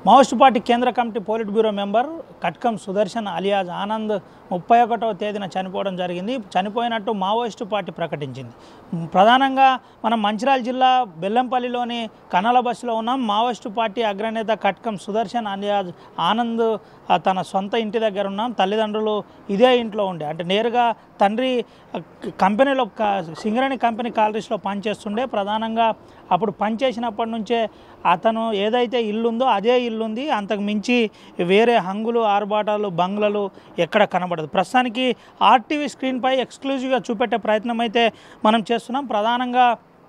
Maoist party కేంద్ర కమిటీ politburo member Katkam Sudarshan alias Anand ముప్పై ఒకటవ తేదీన చనిపోవడం జరిగింది చనిపోయినట్టు మావోయిస్టు పార్టీ ప్రకటించింది మ్, ప్రధానంగా మనం మంచిర్యాల జిల్లా బెల్లంపల్లిలోని కనల బస్సులో ఉన్నాం మావోయిస్టు పార్టీ అగ్రనేత కట్కం సుదర్శన్ అలియాజ్ ఆనంద్ ఆ, తన సొంత ఇంటి దగ్గర ఉన్నాం తల్లిదండ్రులు ఇదే ఇంట్లో ఉండే అంటే నేరుగా తండ్రి ఆ, కంపెనీలో క- సింగరేణి కంపెనీ కాలరీస్లో పనిచేస్తుండే ప్రధానంగా అప్పుడు పనిచేసినప్పటి నుంచే అతను ఏదైతే ఇల్లు ఉందో అదే ఇల్లు ఉంది అంతకు మించి వేరే హంగులు ఆర్భాటాలు బంగ్లలు ఎక్కడ కనబడదు ప్రస్తుతానికి ఆర్టీవీ స్క్రీన్పై ఎక్స్క్లూజివ్గా చూపెట్టే ప్రయత్నం అయితే మనం చేస్తున్నాం ప్రధానంగా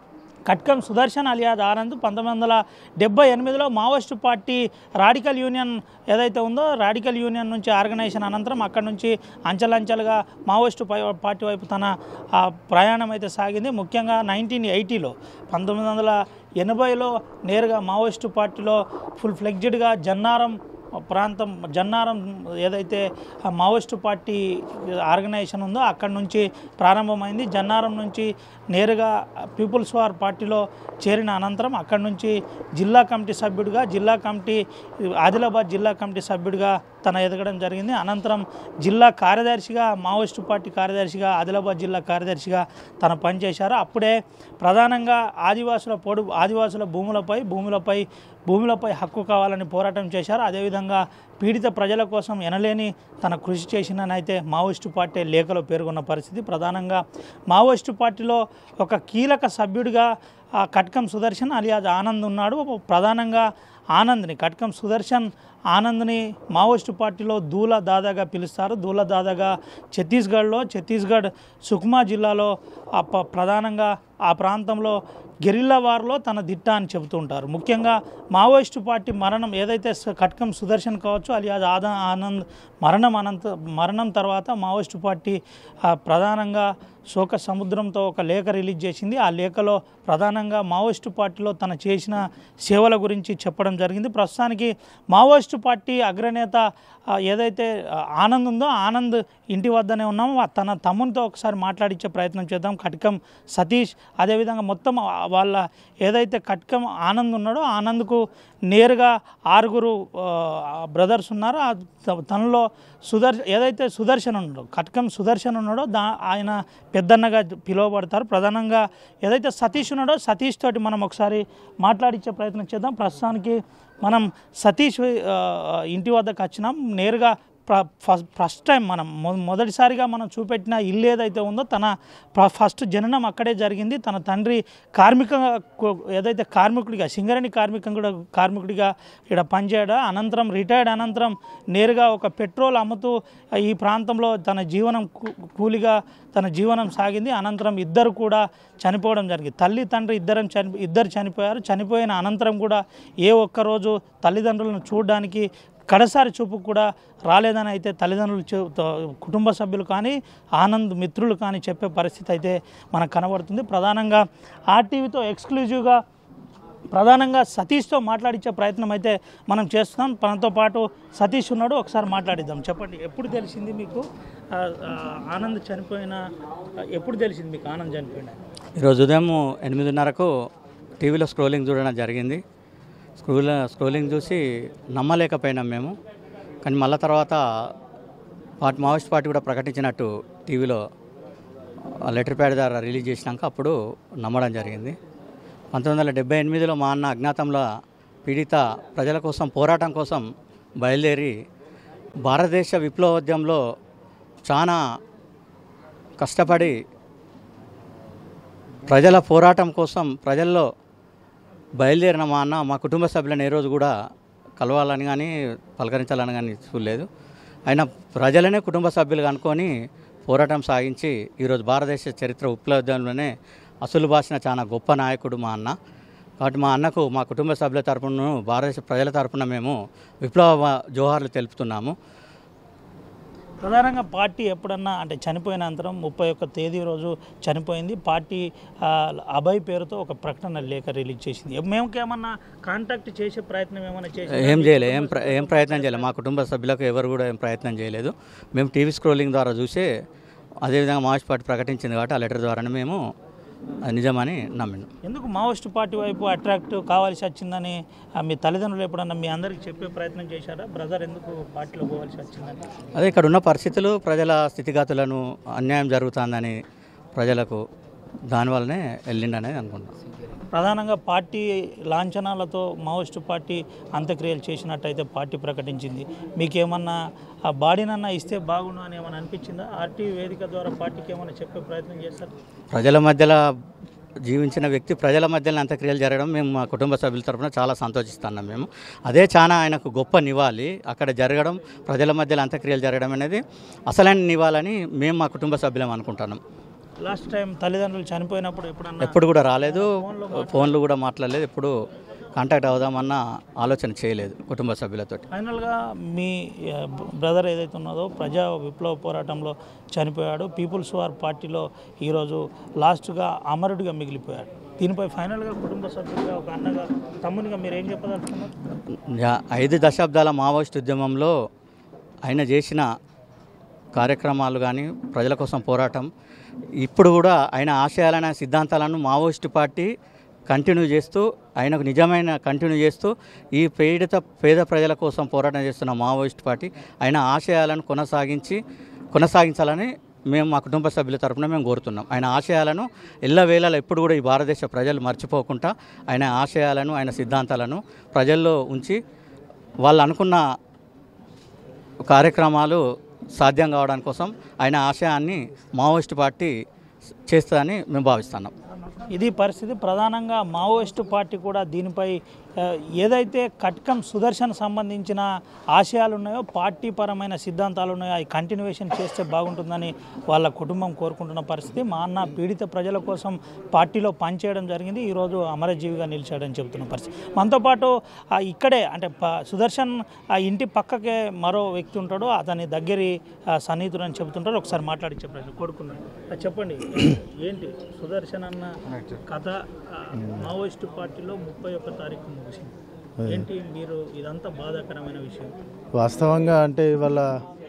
కట్కం సుదర్శన్ అలియాద్ ఆనంద్ పంతొమ్మిది వందల డెబ్బై ఎనిమిదిలో మావోయిస్టు పార్టీ రాడికల్ యూనియన్ ఏదైతే ఉందో రాడికల్ యూనియన్ నుంచి ఆర్గనైజేషన్ అనంతరం అక్కడి నుంచి అంచెలంచెలుగా మావోయిస్టు పై పార్టీ వైపు తన ఆ, ప్రయాణం అయితే సాగింది ముఖ్యంగా నైన్టీన్ ఎయిటీలో పంతొమ్మిది వందల ఎనభైలో నేరుగా మావోయిస్టు పార్టీలో ఫుల్ ఫ్లెగ్జిడ్గా జన్నారం ప్రాంతం జన్నారం ఏదైతే ఆ మావోయిస్టు పార్టీ ఆర్గనైజేషన్ ఉందో అక్కడి నుంచి ప్రారంభమైంది జన్నారం నుంచి నేరుగా పీపుల్స్ వార్ పార్టీలో చేరిన అనంతరం అక్కడి నుంచి జిల్లా కమిటీ సభ్యుడిగా జిల్లా కమిటీ ఆదిలాబాద్ జిల్లా కమిటీ సభ్యుడిగా తన ఎదగడం జరిగింది అనంతరం జిల్లా కార్యదర్శిగా మావోయిస్టు పార్టీ కార్యదర్శిగా ఆదిలాబాద్ జిల్లా కార్యదర్శిగా తన పనిచేశారు అప్పుడే ప్రధానంగా ఆదివాసుల పొడు ఆదివాసుల భూములపై భూములపై భూములపై హక్కు కావాలని పోరాటం చేశారు అదేవిధంగా పీడిత ప్రజల కోసం ఎనలేని తన కృషి చేసిననైతే మావోయిస్టు పార్టీ లేఖలో పేర్కొన్న పరిస్థితి ప్రధానంగా మావోయిస్టు పార్టీలో ఒక కీలక సభ్యుడిగా ఆ కట్కం సుదర్శన్ అలియాజ్ ఆనంద్ ఉన్నాడు ప్రధానంగా ఆనంద్ని కట్కం సుదర్శన్ ఆనంద్ని మావోయిస్టు పార్టీలో దూల దాదాగా పిలుస్తారు దూల దాదాగా ఛత్తీస్గఢ్లో ఛత్తీస్గఢ్ సుక్మా జిల్లాలో ఆ ప- ప్రధానంగా ఆ ప్రాంతంలో గెరిల్లా వార్లో తన దిట్ట అని చెబుతూ ఉంటారు ముఖ్యంగా మావోయిస్టు పార్టీ మరణం ఏదైతే స- కట్కం సుదర్శన్ కావచ్చు అలియాజ్ ఆదా ఆనంద్ మరణం అనంత మరణం తర్వాత మావోయిస్టు పార్టీ ఆ, ప్రధానంగా శోక సముద్రంతో ఒక లేఖ రిలీజ్ చేసింది ఆ లేఖలో ప్రధానంగా మావోయిస్టు పార్టీలో తన చేసిన సేవల గురించి చెప్పడం జరిగింది ప్రస్తుతానికి మావోయిస్టు పార్టీ అగ్రనేత ఆ, ఏదైతే ఆ, ఆనంద్ ఉందో ఆనంద్ ఇంటి వద్దనే ఉన్నామో ఆ తన తమ్మునితో ఒకసారి మాట్లాడించే ప్రయత్నం చేద్దాం కట్కం సతీష్ అదేవిధంగా మొత్తం ఆ వాళ్ళ ఏదైతే కట్కం ఆనంద్ ఉన్నాడో ఆనంద్కు నేరుగా ఆరుగురు బ్రదర్స్ ఉన్నారో ఆ త- తనలో సుదర్శ ఏదైతే సుదర్శన్ ఉన్నాడో కట్కం సుదర్శన్ ఉన్నాడో దా ఆయన పెద్దన్నగా పిలువబడతారు ప్రధానంగా ఏదైతే సతీష్ ఉన్నాడో సతీష్ తోటి మనం ఒకసారి మాట్లాడించే ప్రయత్నం చేద్దాం ప్రస్తుతానికి మనం సతీష్ ఆ, ఇంటి వద్దకు వచ్చినాం నేరుగా ప్ర ఫస్ట్ ఫస్ట్ టైం మనం మొ- మొదటిసారిగా మనం చూపెట్టిన ఇల్లు ఏదైతే ఉందో తన ప్ర- ఫస్ట్ జననం అక్కడే జరిగింది తన తండ్రి కార్మిక కు- ఏదైతే కార్మికుడిగా సింగరేణి కార్మికం కూడా కార్మికుడిగా ఇక్కడ పనిచేయడం అనంతరం రిటైర్డ్ అనంతరం నేరుగా ఒక పెట్రోల్ అమ్ముతూ ఈ ప్రాంతంలో తన జీవనం కూ- కూలిగా తన జీవనం సాగింది అనంతరం ఇద్దరు కూడా చనిపోవడం జరిగింది తల్లి తండ్రి ఇద్దరం చని ఇద్దరు చనిపోయారు చనిపోయిన అనంతరం కూడా ఏ ఒక్కరోజు తల్లిదండ్రులను చూడడానికి కడసారి చూపు కూడా రాలేదని అయితే తల్లిదండ్రులు చూ- తో- కుటుంబ సభ్యులు కానీ ఆనంద్ మిత్రులు కానీ చెప్పే పరిస్థితి అయితే మనకు కనబడుతుంది ప్రధానంగా ఆర్టీవీతో ఎక్స్క్లూజివ్గా ప్రధానంగా సతీష్తో మాట్లాడించే ప్రయత్నం అయితే మనం చేస్తున్నాం మనతో పాటు సతీష్ ఉన్నాడు ఒకసారి మాట్లాడిద్దాం చెప్పండి ఎప్పుడు తెలిసింది మీకు ఆ, ఆ, ఆనంద్ చనిపోయిన ఎప్పుడు తెలిసింది మీకు ఆనంద్ చనిపోయిన ఈరోజు ఉదయం ఎనిమిదిన్నరకు టీవీలో స్క్రోలింగ్ చూడడం జరిగింది స్క్రోల్ స్క్రోలింగ్ చూసి నమ్మలేకపోయినాం మేము కానీ మళ్ళా తర్వాత పార్టీ మావోయిస్ట్ పార్టీ కూడా ప్రకటించినట్టు టీవీలో లెటర్ ప్యాడ్ ద్వారా రిలీజ్ చేసినాక అప్పుడు నమ్మడం జరిగింది పంతొమ్మిది వందల డెబ్బై ఎనిమిదిలో మా అన్న అజ్ఞాతంలో పీడిత ప్రజల కోసం పోరాటం కోసం బయలుదేరి భారతదేశ విప్లవోద్యమంలో చాలా కష్టపడి ప్రజల పోరాటం కోసం ప్రజల్లో బయలుదేరిన మా అన్న మా కుటుంబ సభ్యులను ఏ రోజు కూడా కలవాలని కానీ పలకరించాలని కానీ చూడలేదు ఆయన ప్రజలనే కుటుంబ సభ్యులుగా అనుకొని పోరాటం సాగించి ఈరోజు భారతదేశ చరిత్ర విప్లవోద్యమంలోనే అసలు బాసిన చాలా గొప్ప నాయకుడు మా అన్న కాబట్టి మా అన్నకు మా కుటుంబ సభ్యుల తరపున భారతదేశ ప్రజల తరపున మేము విప్లవ జోహార్లు తెలుపుతున్నాము ప్రధానంగా పార్టీ ఎప్పుడన్నా అంటే చనిపోయిన అనంతరం ముప్పై ఒక్క తేదీ రోజు చనిపోయింది పార్టీ ఆ, అభయ్ పేరుతో ఒక ప్రకటన లేఖ రిలీజ్ చేసింది మేము ఏమన్నా కాంటాక్ట్ చేసే ప్రయత్నం ఏమైనా చేసి ఏం చేయలేదు ఏం ప్ర- ఏం ప్రయత్నం చేయలేదు మా కుటుంబ సభ్యులకు ఎవరు కూడా ఏం ప్రయత్నం చేయలేదు మేము టీవీ స్క్రోలింగ్ ద్వారా చూసే అదేవిధంగా మావోయిస్ట్ పార్టీ ప్రకటించింది కాబట్టి ఆ లెటర్ ద్వారానే మేము అది నిజమని నమ్మిను ఎందుకు మావోయిస్ట్ పార్టీ వైపు అట్రాక్ట్ కావాల్సి వచ్చిందని ఆ, మీ తల్లిదండ్రులు ఎప్పుడన్నా మీ అందరికి చెప్పే ప్రయత్నం చేశారా బ్రదర్ ఎందుకు పార్టీలో పోవాల్సి వచ్చిందని అదే ఇక్కడ ఉన్న పరిస్థితులు ప్రజల స్థితిగతులను అన్యాయం జరుగుతుందని ప్రజలకు దానివల్లనే వెళ్ళిండనేది అనుకుంటున్నాను ప్రధానంగా పార్టీ లాంఛనాలతో మావోయిస్టు పార్టీ అంత్యక్రియలు చేసినట్టయితే పార్టీ ప్రకటించింది మీకేమన్నా ఆ బాడీనన్నా ఇస్తే బాగుండు అని ఏమైనా అనిపించిందా ఆర్టీ వేదిక ద్వారా పార్టీకి ఏమైనా చెప్పే ప్రయత్నం చేస్తారు ప్రజల మధ్యలో జీవించిన వ్యక్తి ప్రజల మధ్యలో అంత్యక్రియలు జరగడం మేము మా కుటుంబ సభ్యుల తరపున చాలా సంతోషిస్తున్నాం మేము అదే చాలా ఆయనకు గొప్ప నివాళి అక్కడ జరగడం ప్రజల మధ్యలో అంత్యక్రియలు జరగడం అనేది అసలైన నివాళని మేము మా కుటుంబ సభ్యులం అనుకుంటున్నాం లాస్ట్ టైం తల్లిదండ్రులు చనిపోయినప్పుడు ఎప్పుడన్నా ఎప్పుడు కూడా రాలేదు ఫోన్లు కూడా మాట్లాడలేదు ఎప్పుడు కాంటాక్ట్ అవుదామన్న ఆలోచన చేయలేదు కుటుంబ సభ్యులతో ఫైనల్గా మీ ఆ, బ్రదర్ ఏదైతే ఉన్నదో ప్రజా విప్లవ పోరాటంలో చనిపోయాడు పీపుల్స్ వార్ పార్టీలో ఈరోజు లాస్ట్గా అమరుడిగా మిగిలిపోయాడు దీనిపై ఫైనల్గా కుటుంబ సభ్యులుగా ఒక అన్నగా తమ్మునిగా మీరు ఏం చెప్పదలుచుకున్నారు యా- ఐదు దశాబ్దాల మావోయిస్ట్ ఉద్యమంలో ఆయన చేసిన కార్యక్రమాలు కానీ ప్రజల కోసం పోరాటం ఇప్పుడు కూడా ఆయన ఆశయాలైన సిద్ధాంతాలను మావోయిస్ట్ పార్టీ కంటిన్యూ చేస్తూ ఆయనకు నిజమైన కంటిన్యూ చేస్తూ ఈ పీడిత పేద ప్రజల కోసం పోరాటం చేస్తున్న మావోయిస్ట్ పార్టీ ఆయన ఆశయాలను కొనసాగించి కొనసాగించాలని మేము మా కుటుంబ సభ్యుల తరపున మేము కోరుతున్నాం ఆయన ఆశయాలను ఎల్లవేళలా ఎప్పుడు కూడా ఈ భారతదేశ ప్రజలు మర్చిపోకుండా ఆయన ఆశయాలను ఆయన సిద్ధాంతాలను ప్రజల్లో ఉంచి వాళ్ళు అనుకున్న కార్యక్రమాలు సాధ్యం కావడం కోసం ఆయన ఆశయాన్ని మావోయిస్ట్ పార్టీ చేస్తుందని మేము భావిస్తున్నాం ఇది పరిస్థితి ప్రధానంగా మావోయిస్టు పార్టీ కూడా దీనిపై ఆ, ఏదైతే కట్కం సుదర్శన్ సంబంధించిన ఆశయాలు ఉన్నాయో పార్టీ పరమైన సిద్ధాంతాలు ఉన్నాయో అవి కంటిన్యూషన్ చేస్తే బాగుంటుందని వాళ్ళ కుటుంబం కోరుకుంటున్న పరిస్థితి మా అన్న పీడిత ప్రజల కోసం పార్టీలో పనిచేయడం జరిగింది ఈరోజు అమరజీవిగా నిలిచాడని చెబుతున్న పరిస్థితి మనతో పాటు ఆ, ఇక్కడే అంటే ప- సుదర్శన్ ఆ ఇంటి పక్కకే మరో వ్యక్తి ఉంటాడు అతని దగ్గరి ఆ, సన్నిహితుడు అని చెబుతుంటారు ఒకసారి మాట్లాడి చెప్పండి కొడుకున్నాడు ఆ, చెప్పండి ఏంటి సుదర్శన్ అన్న కథ ఆ, మావోయిస్టు పార్టీలో ముప్పై ఒక్క తారీఖు ముగిసింది ఏంటి మీరు ఇదంతా బాధాకరమైన విషయం వాస్తవంగా అంటే ఇవాళ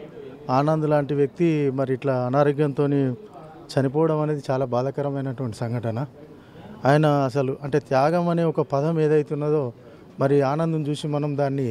ఆనంద్ లాంటి వ్యక్తి మరి ఇట్లా అనారోగ్యంతో చనిపోవడం అనేది చాలా బాధాకరమైనటువంటి సంఘటన ఆయన అసలు అంటే త్యాగం అనే ఒక పదం ఏదైతే ఉన్నదో మరి ఆనందం చూసి మనం దాన్ని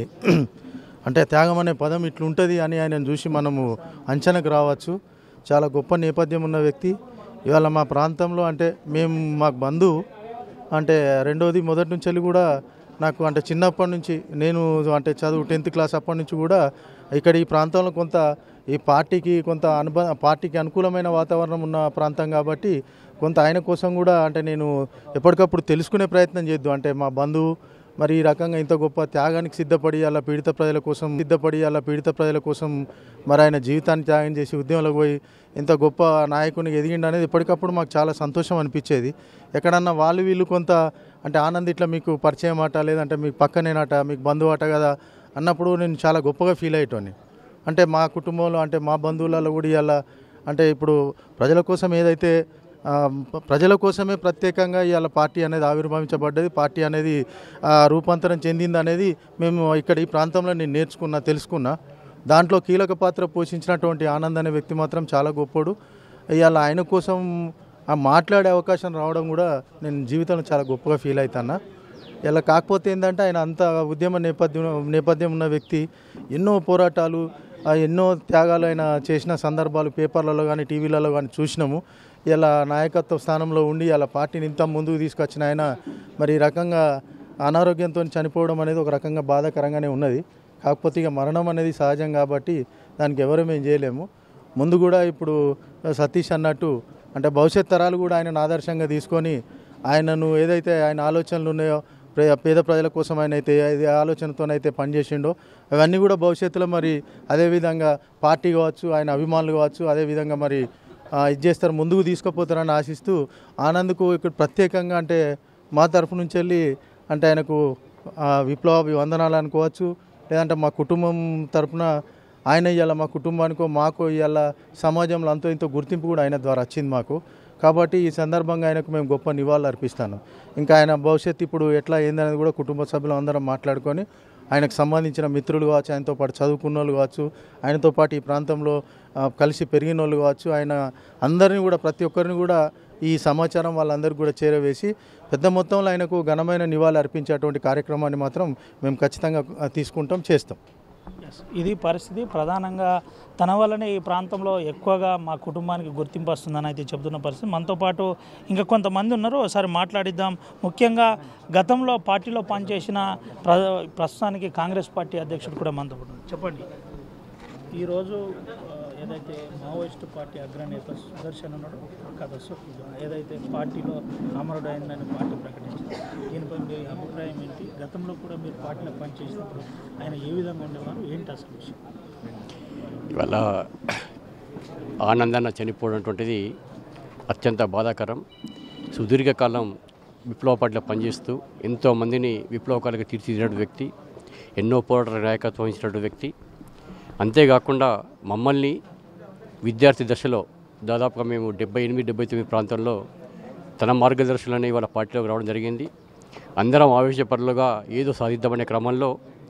అంటే త్యాగం అనే పదం ఇట్లుంటుంది అని ఆయనను చూసి మనము అంచనాకు రావచ్చు చాలా గొప్ప నేపథ్యం ఉన్న వ్యక్తి ఇవాళ మా ప్రాంతంలో అంటే మేము మాకు బంధువు అంటే రెండోది మొదటి నుంచి వెళ్ళి కూడా నాకు అంటే చిన్నప్పటి నుంచి నేను అంటే చదువు టెన్త్ క్లాస్ అప్పటి నుంచి కూడా ఇక్కడ ఈ ప్రాంతంలో కొంత ఈ పార్టీకి కొంత అనుబ పార్టీకి అనుకూలమైన వాతావరణం ఉన్న ప్రాంతం కాబట్టి కొంత ఆయన కోసం కూడా అంటే నేను ఎప్పటికప్పుడు తెలుసుకునే ప్రయత్నం చేద్దాం అంటే మా బంధువు మరి ఈ రకంగా ఇంత గొప్ప త్యాగానికి సిద్ధపడి అలా పీడిత ప్రజల కోసం సిద్ధపడి అలా పీడిత ప్రజల కోసం మరి ఆయన జీవితాన్ని త్యాగం చేసి ఉద్యమంలోకి పోయి ఇంత గొప్ప నాయకునికి ఎదిగిండు అనేది ఎప్పటికప్పుడు మాకు చాలా సంతోషం అనిపించేది ఎక్కడన్నా వాళ్ళు వీళ్ళు కొంత అంటే ఆనంద్ ఇట్లా మీకు పరిచయం అట లేదంటే మీకు పక్కనేనట మీకు బంధువు అట కదా అన్నప్పుడు నేను చాలా గొప్పగా ఫీల్ అయ్యేటోని అంటే మా కుటుంబంలో అంటే మా బంధువులలో కూడా ఇలా అంటే ఇప్పుడు ప్రజల కోసం ఏదైతే ఆ, ప- ప్రజల కోసమే ప్రత్యేకంగా ఇవాళ పార్టీ అనేది ఆవిర్భవించబడ్డది పార్టీ అనేది ఆ, రూపాంతరం చెందింది అనేది మేము ఇక్కడ ఈ ప్రాంతంలో నేను నేర్చుకున్నా తెలుసుకున్నా దాంట్లో కీలక పాత్ర పోషించినటువంటి ఆనంద్ అనే వ్యక్తి మాత్రం చాలా గొప్పోడు ఇవాళ ఆయన కోసం ఆ మాట్లాడే అవకాశం రావడం కూడా నేను జీవితంలో చాలా గొప్పగా ఫీల్ అవుతాను ఇలా కాకపోతే ఏంటంటే ఆయన అంత ఉద్యమ నేపథ్యం నేపథ్యం ఉన్న వ్యక్తి ఎన్నో పోరాటాలు ఆ ఎన్నో త్యాగాలు ఆయన చేసిన సందర్భాలు పేపర్లలో కానీ టీవీలలో కానీ చూసినాము ఇలా నాయకత్వ స్థానంలో ఉండి ఇలా పార్టీని ఇంత ముందుకు తీసుకొచ్చిన ఆయన మరి ఈ రకంగా అనారోగ్యంతో చనిపోవడం అనేది ఒక రకంగా బాధాకరంగానే ఉన్నది కాకపోతే ఇక మరణం అనేది సహజం కాబట్టి దానికి ఎవరు మేము చేయలేము ముందు కూడా ఇప్పుడు సతీష్ అన్నట్టు అంటే భవిష్యత్ తరాలు కూడా ఆయనను ఆదర్శంగా తీసుకొని ఆయనను ఏదైతే ఆయన ఆలోచనలు ఉన్నాయో ప్రే- పేద ప్రజల కోసం ఆయన అయితే ఏ ఆలోచనతోనైతే పనిచేసిండో అవన్నీ కూడా భవిష్యత్తులో మరి అదేవిధంగా పార్టీ కావచ్చు ఆయన అభిమానులు కావచ్చు అదేవిధంగా మరి ఆ, ఇది చేస్తారు ముందుకు తీసుకుపోతారని ఆశిస్తూ ఆనంద్కు ఇక్కడ ప్రత్యేకంగా అంటే మా తరఫు నుంచి వెళ్ళి అంటే ఆయనకు ఆ, విప్లవ వందనాలు అనుకోవచ్చు లేదంటే మా కుటుంబం తరపున ఆయన ఇవాళ మా కుటుంబానికో మాకో ఇవాళ సమాజంలో అంతో ఇంతో గుర్తింపు కూడా ఆయన ద్వారా వచ్చింది మాకు కాబట్టి ఈ సందర్భంగా ఆయనకు మేము గొప్ప నివాళులు అర్పిస్తాను ఇంకా ఆయన భవిష్యత్తు ఇప్పుడు ఎట్లా ఏందనేది కూడా కుటుంబ సభ్యులు అందరం మాట్లాడుకొని ఆయనకు సంబంధించిన మిత్రులు కావచ్చు ఆయనతో పాటు చదువుకున్న వాళ్ళు కావచ్చు ఆయనతో పాటు ఈ ప్రాంతంలో ఆ, కలిసి పెరిగిన వాళ్ళు కావచ్చు ఆయన అందరినీ కూడా ప్రతి ఒక్కరిని కూడా ఈ సమాచారం వాళ్ళందరికీ కూడా చేరవేసి పెద్ద మొత్తంలో ఆయనకు ఘనమైన నివాళి అర్పించేటువంటి కార్యక్రమాన్ని మాత్రం మేము ఖచ్చితంగా ఆ, తీసుకుంటాం చేస్తాం Yes. ఇది పరిస్థితి ప్రధానంగా తన వల్లనే ఈ ప్రాంతంలో ఎక్కువగా మా కుటుంబానికి గుర్తింపు వస్తుందని అయితే చెబుతున్న పరిస్థితి మనతో పాటు ఇంకా కొంతమంది ఉన్నారు ఒకసారి మాట్లాడిద్దాం ముఖ్యంగా గతంలో పార్టీలో పనిచేసిన ప్ర ప్రస్తుతానికి కాంగ్రెస్ పార్టీ అధ్యక్షుడు కూడా మనతో పాటు ఉన్నారు. చెప్పండి ఈరోజు ఆ, ఏదైతే మావోయిస్టు పార్టీ అగ్రనేత సుదర్శన్ ఉన్నాడు కదా సు- ఏదైతే పార్టీలో అమరుడు అయిందని పార్టీ ప్రకటించింది దీనిపై మీ అభిప్రాయం ఏంటి గతంలో కూడా మీరు పార్టీలో పనిచేసినప్పుడు ఆయన ఏ విధంగా ఉండేవారు ఏంటి అసలు విషయం ఇవాళ ఆనందాన్ని చనిపోవడంటువంటిది అత్యంత బాధాకరం సుదీర్ఘకాలం విప్లవ పార్టీలో పనిచేస్తూ ఎంతోమందిని విప్లవకాలుగా తీర్చిదిద్దిన వ్యక్తి ఎన్నో పోరాట నాయకత్వం వహించినటువంటి వ్యక్తి అంతేకాకుండా మమ్మల్ని విద్యార్థి దశలో దాదాపుగా మేము డెబ్బై ఎనిమిది డెబ్బై తొమ్మిది ప్రాంతంలో తన మార్గదర్శులని వాళ్ళ పార్టీలోకి రావడం జరిగింది అందరం ఆవేశపరులుగా ఏదో సాధిద్దామనే క్రమంలో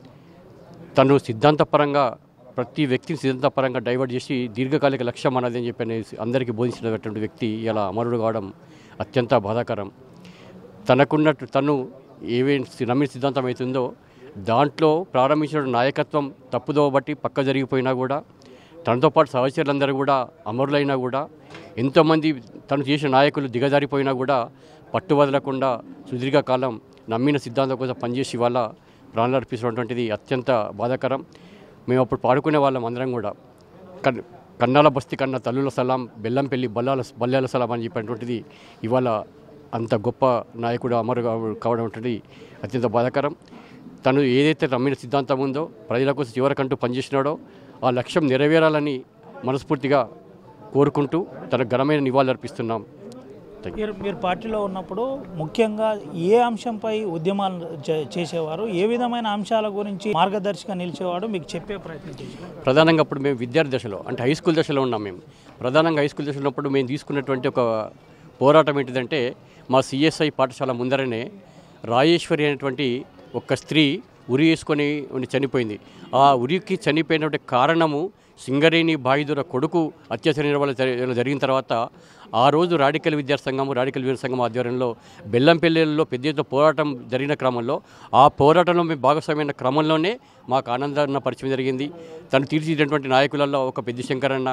తను సిద్ధాంతపరంగా ప్రతి వ్యక్తిని సిద్ధాంతపరంగా డైవర్ట్ చేసి దీర్ఘకాలిక లక్ష్యం అన్నది అని చెప్పి అనేసి అందరికీ బోధించినటువంటి వ్యక్తి ఇలా అమరుడు కావడం అత్యంత బాధాకరం తనకున్నట్టు తను ఏవే నమ్మిన సిద్ధాంతం అవుతుందో దాంట్లో ప్రారంభించిన నాయకత్వం తప్పుదో బట్టి పక్క జరిగిపోయినా కూడా తనతో పాటు సహచరులందరూ కూడా అమరులైనా కూడా ఎంతోమంది తను చేసిన నాయకులు దిగజారిపోయినా కూడా పట్టు వదలకుండా సుదీర్ఘకాలం నమ్మిన సిద్ధాంతం కోసం పనిచేసి వాళ్ళ ప్రాణాలు అర్పిస్తున్నటువంటిది అత్యంత బాధాకరం మేము అప్పుడు పాడుకునే వాళ్ళం అందరం కూడా కన్ కన్నాల బస్తి కన్న తల్లుల సలాం బెల్లంపల్లి బల్లాల బల్లాల సలాం అని చెప్పినటువంటిది ఇవాళ అంత గొప్ప నాయకుడు అమరు కావ- కావడం అనేది అత్యంత బాధాకరం తను ఏదైతే నమ్మిన సిద్ధాంతం ఉందో ప్రజల కోసం చివరికంటూ పనిచేసినాడో ఆ లక్ష్యం నెరవేరాలని మనస్ఫూర్తిగా కోరుకుంటూ తన ఘనమైన నివాళులు అర్పిస్తున్నాం మీరు మీరు పార్టీలో ఉన్నప్పుడు ముఖ్యంగా ఏ అంశంపై ఉద్యమాలు చే- చేసేవారు ఏ విధమైన అంశాల గురించి మార్గదర్శిగా నిలిచేవాడు మీకు చెప్పే ప్రయత్నం చేసేవారు ప్రధానంగా అప్పుడు మేము విద్యార్థి దశలో అంటే హై స్కూల్ దశలో ఉన్నాం మేము ప్రధానంగా హై స్కూల్ దశలో ఉన్నప్పుడు మేము తీసుకున్నటువంటి ఒక పోరాటం ఏంటిదంటే మా సిఎస్ఐ పాఠశాల ముందరనే రాజేశ్వరి అనేటువంటి ఒక స్త్రీ ఉరి వేసుకొని ఉండి చనిపోయింది ఆ ఉరికి చనిపోయినటువంటి కారణము సింగరేణి బాయిదుర కొడుకు అత్యాచారం వల్ల జరి- జరిగిన తర్వాత ఆ రోజు రాడికల్ విద్యా సంఘం రాడికల్ వీర సంఘం ఆధ్వర్యంలో బెల్లంపల్లిలో పెద్ద ఎత్తున పోరాటం జరిగిన క్రమంలో ఆ పోరాటంలో మేము భాగస్వామ్యమైన క్రమంలోనే మాకు ఆనందాన్న పరిచయం జరిగింది తను తీర్చిదిద్దినటువంటి నాయకులలో ఒక పెద్ద శంకరన్న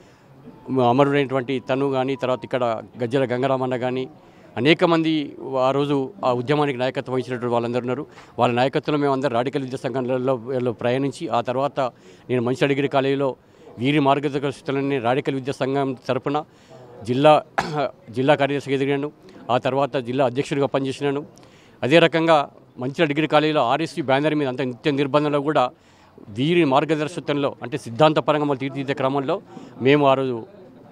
అమరుడైనటువంటి తను కానీ తర్వాత ఇక్కడ గజ్జల గంగారామన్న కానీ అనేక మంది ఆ రోజు ఆ ఉద్యమానికి నాయకత్వం వహించినటువంటి వాళ్ళందరూ ఉన్నారు వాళ్ళ నాయకత్వంలో మేము అందరూ రాడికల్ విద్యా సంఘాలలో లో ప్రయాణించి ఆ తర్వాత నేను మంచి డిగ్రీ కాలేజీలో వీరి మార్గదర్శకులని రాడికల్ విద్యా సంఘం తరపున జిల్లా జిల్లా కార్యదర్శిగా ఎదిగాను ఆ తర్వాత జిల్లా అధ్యక్షుడిగా పనిచేసినాను అదే రకంగా మంచిర్యాల డిగ్రీ కాలేజీలో ఆర్ఎస్సీ బ్యానర్ మీద అంత నిత్య నిర్బంధంలో కూడా వీరి మార్గదర్శకత్వంలో అంటే సిద్ధాంతపరంగా మళ్ళీ తీర్చిదిద్దే క్రమంలో మేము ఆ రోజు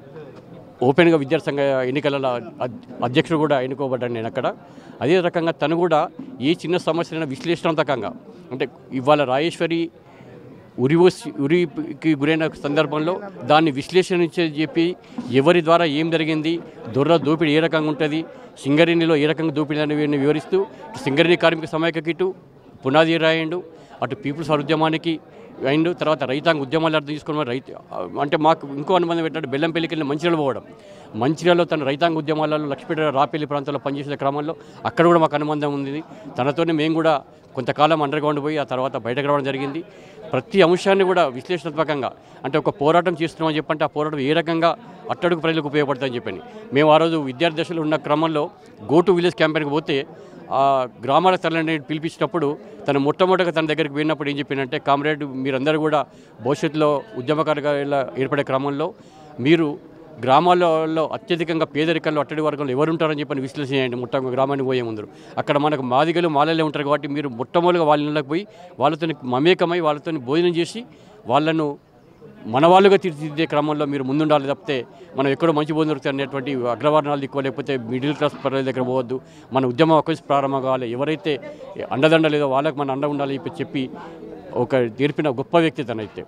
ఓపెన్గా విద్యార్థి సంఘ ఎన్నికలలో అద్- అధ్యక్షుడు కూడా ఎన్నుకోబడ్డాను నేను అక్కడ అదే రకంగా తను కూడా ఏ చిన్న సమస్యలైనా విశ్లేషణాత్మకంగా అంటే ఇవాళ రాజేశ్వరి ఉరి వస్- ఉరికి గురైన సందర్భంలో దాన్ని విశ్లేషించే చెప్పి ఎవరి ద్వారా ఏం జరిగింది దొర్ర దోపిడీ ఏ రకంగా ఉంటుంది సింగరేణిలో ఏ రకంగా దోపిడీ అని వివరిస్తూ సింగరేణి కార్మిక సమైక్యకి ఇటు పునాది రాయండు అటు పీపుల్స్ వార్ ఉద్యమానికి అండ్ తర్వాత రైతాంగ ఉద్యమాలు అర్థం తీసుకుని రైతు అంటే మాకు ఇంకో అనుబంధం ఏంటంటే బెల్లంపల్లికి వెళ్ళి మంచిర్యాల పోవడం మంచిర్యాలలో తన రైతాంగ ఉద్యమాలలో లక్ష్మీపేట రాపల్లి ప్రాంతాల్లో పనిచేసే క్రమంలో అక్కడ కూడా మాకు అనుబంధం ఉంది తనతోనే మేము కూడా కొంతకాలం అండర్ గ్రౌండ్ పోయి ఆ తర్వాత బయటకు రావడం జరిగింది ప్రతి అంశాన్ని కూడా విశ్లేషణాత్మకంగా అంటే ఒక పోరాటం చేస్తున్నామని చెప్పంటే ఆ పోరాటం ఏ రకంగా అట్టడుగు ప్రజలకు ఉపయోగపడుతుందని చెప్పని మేము ఆ రోజు విద్యార్థి దశలో ఉన్న క్రమంలో గో టు విలేజ్ క్యాంపెయిన్కి పోతే ఆ గ్రామాల తరలిని పిలిపించినప్పుడు తను మొట్టమొదటిగా తన దగ్గరికి వెళ్ళినప్పుడు ఏం చెప్పిందంటే కామ్రేడ్ మీరందరూ కూడా భవిష్యత్తులో ఉద్యమకారుగా ఇలా ఏర్పడే క్రమంలో మీరు గ్రామాలలో అత్యధికంగా పేదరికంలో అట్టడి వర్గంలో ఎవరు ఉంటారని చెప్పని విశ్లేషణ చేయండి మొత్తం గ్రామానికి పోయే ముందు అక్కడ మనకు మాదిగలు మాలలే ఉంటారు కాబట్టి మీరు మొట్టమొదటిగా వాళ్ళ ఇళ్ళకి పోయి వాళ్ళతో మమేకమై వాళ్ళతో భోజనం చేసి వాళ్ళను మన వాళ్ళుగా తీర్చిదిద్దే క్రమంలో మీరు ముందుండాలి తప్పితే మనం ఎక్కడో మంచి భోజనం దొరుకుతాయి అనేటువంటి అగ్రవర్ణాలు ఎక్కువ లేకపోతే మిడిల్ క్లాస్ ప్రజల దగ్గర పోవద్దు మన ఉద్యమం ఒక్క ప్రారంభం కావాలి ఎవరైతే అండదండ లేదో వాళ్ళకి మన అండ ఉండాలి చెప్పి చెప్పి ఒక నేర్పిన గొప్ప వ్యక్తి తనైతే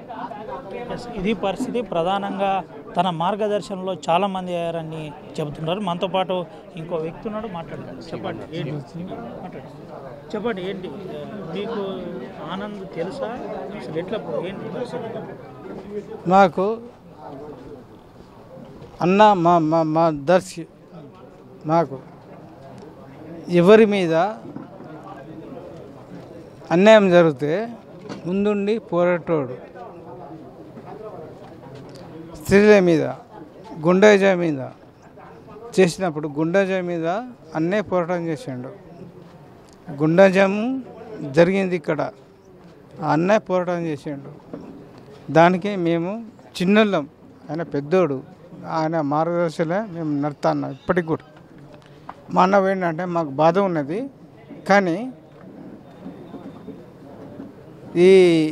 Yes, ఇది పరిస్థితి ప్రధానంగా తన మార్గదర్శనంలో చాలా మంది అయ్యారని చెబుతున్నారు మనతో పాటు ఇంకో వ్యక్తి ఉన్నాడు మాట్లాడారు చెప్పండి ఏంటి మాట్లాడు చెప్పండి ఏంటి ఆ, మీకు ఆనంద్ తెలుసా అసలు ఎట్లా ఏంటి పరిస్థితి మాకు అన్న మా మా మా దర్శి మాకు ఎవరి మీద అన్యాయం జరిగితే ముందుండి పోరాటోడు స్త్రీల మీద గుండెజ మీద చేసినప్పుడు గుండెజ మీద అన్నే పోరాటం చేసిండు గుండెజము జరిగింది ఇక్కడ ఆ అన్నయ్య పోరాటం చేసిండు దానికి మేము చిన్నోళ్ళం ఆయన పెద్దోడు ఆయన మార్గదర్శలే మేము నడుతున్నాం ఇప్పటికి కూడా మా అన్న ఏంటంటే మాకు బాధ ఉన్నది కానీ ఈ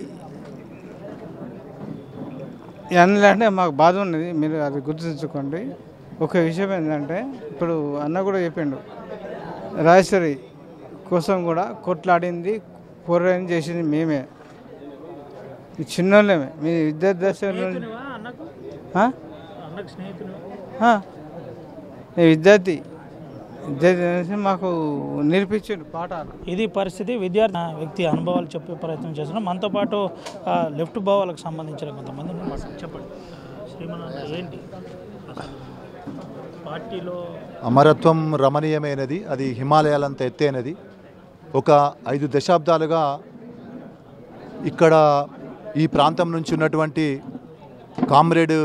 అందులో అంటే మాకు బాధ ఉన్నది మీరు అది గుర్తుంచుకోండి ఒక విషయం ఏంటంటే ఇప్పుడు అన్న కూడా చెప్పిండు రాజేశ్వరి కోసం కూడా కొట్లాడింది పోరాటం చేసింది మేమే ఈ చిన్నోళ్ళమే మీ విద్యార్థి దశ నుండి అన్నకు ఆ? అన్నకు స్నేహితులు ఆ. నేను విద్యార్థి విద్యార్థి అనేసి మాకు నేర్పించాడు పాఠాలు ఇది పరిస్థితి విద్యార్థి ఆ వ్యక్తి అనుభవాలు చెప్పే ప్రయత్నం చేస్తున్నాం మనతో పాటు ఆ, లెఫ్ట్ భావాలకు సంబంధించిన కొంతమంది ఉన్నారు. చెప్పండి శ్రీమన్ ఏంటి అసలు పార్టీలో అమరత్వం రమణీయమైనది అది హిమాలయాలంత ఎత్తైనది ఒక ఐదు దశాబ్దాలుగా ఇక్కడ ఈ ప్రాంతం నుంచి ఉన్నటువంటి కామ్రేడ్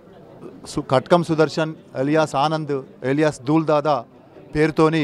సు కట్కం సుదర్శన్ ఎలియాస్ ఆనంద్ ఎలియాస్ దూల్ దాదా పేరుతోని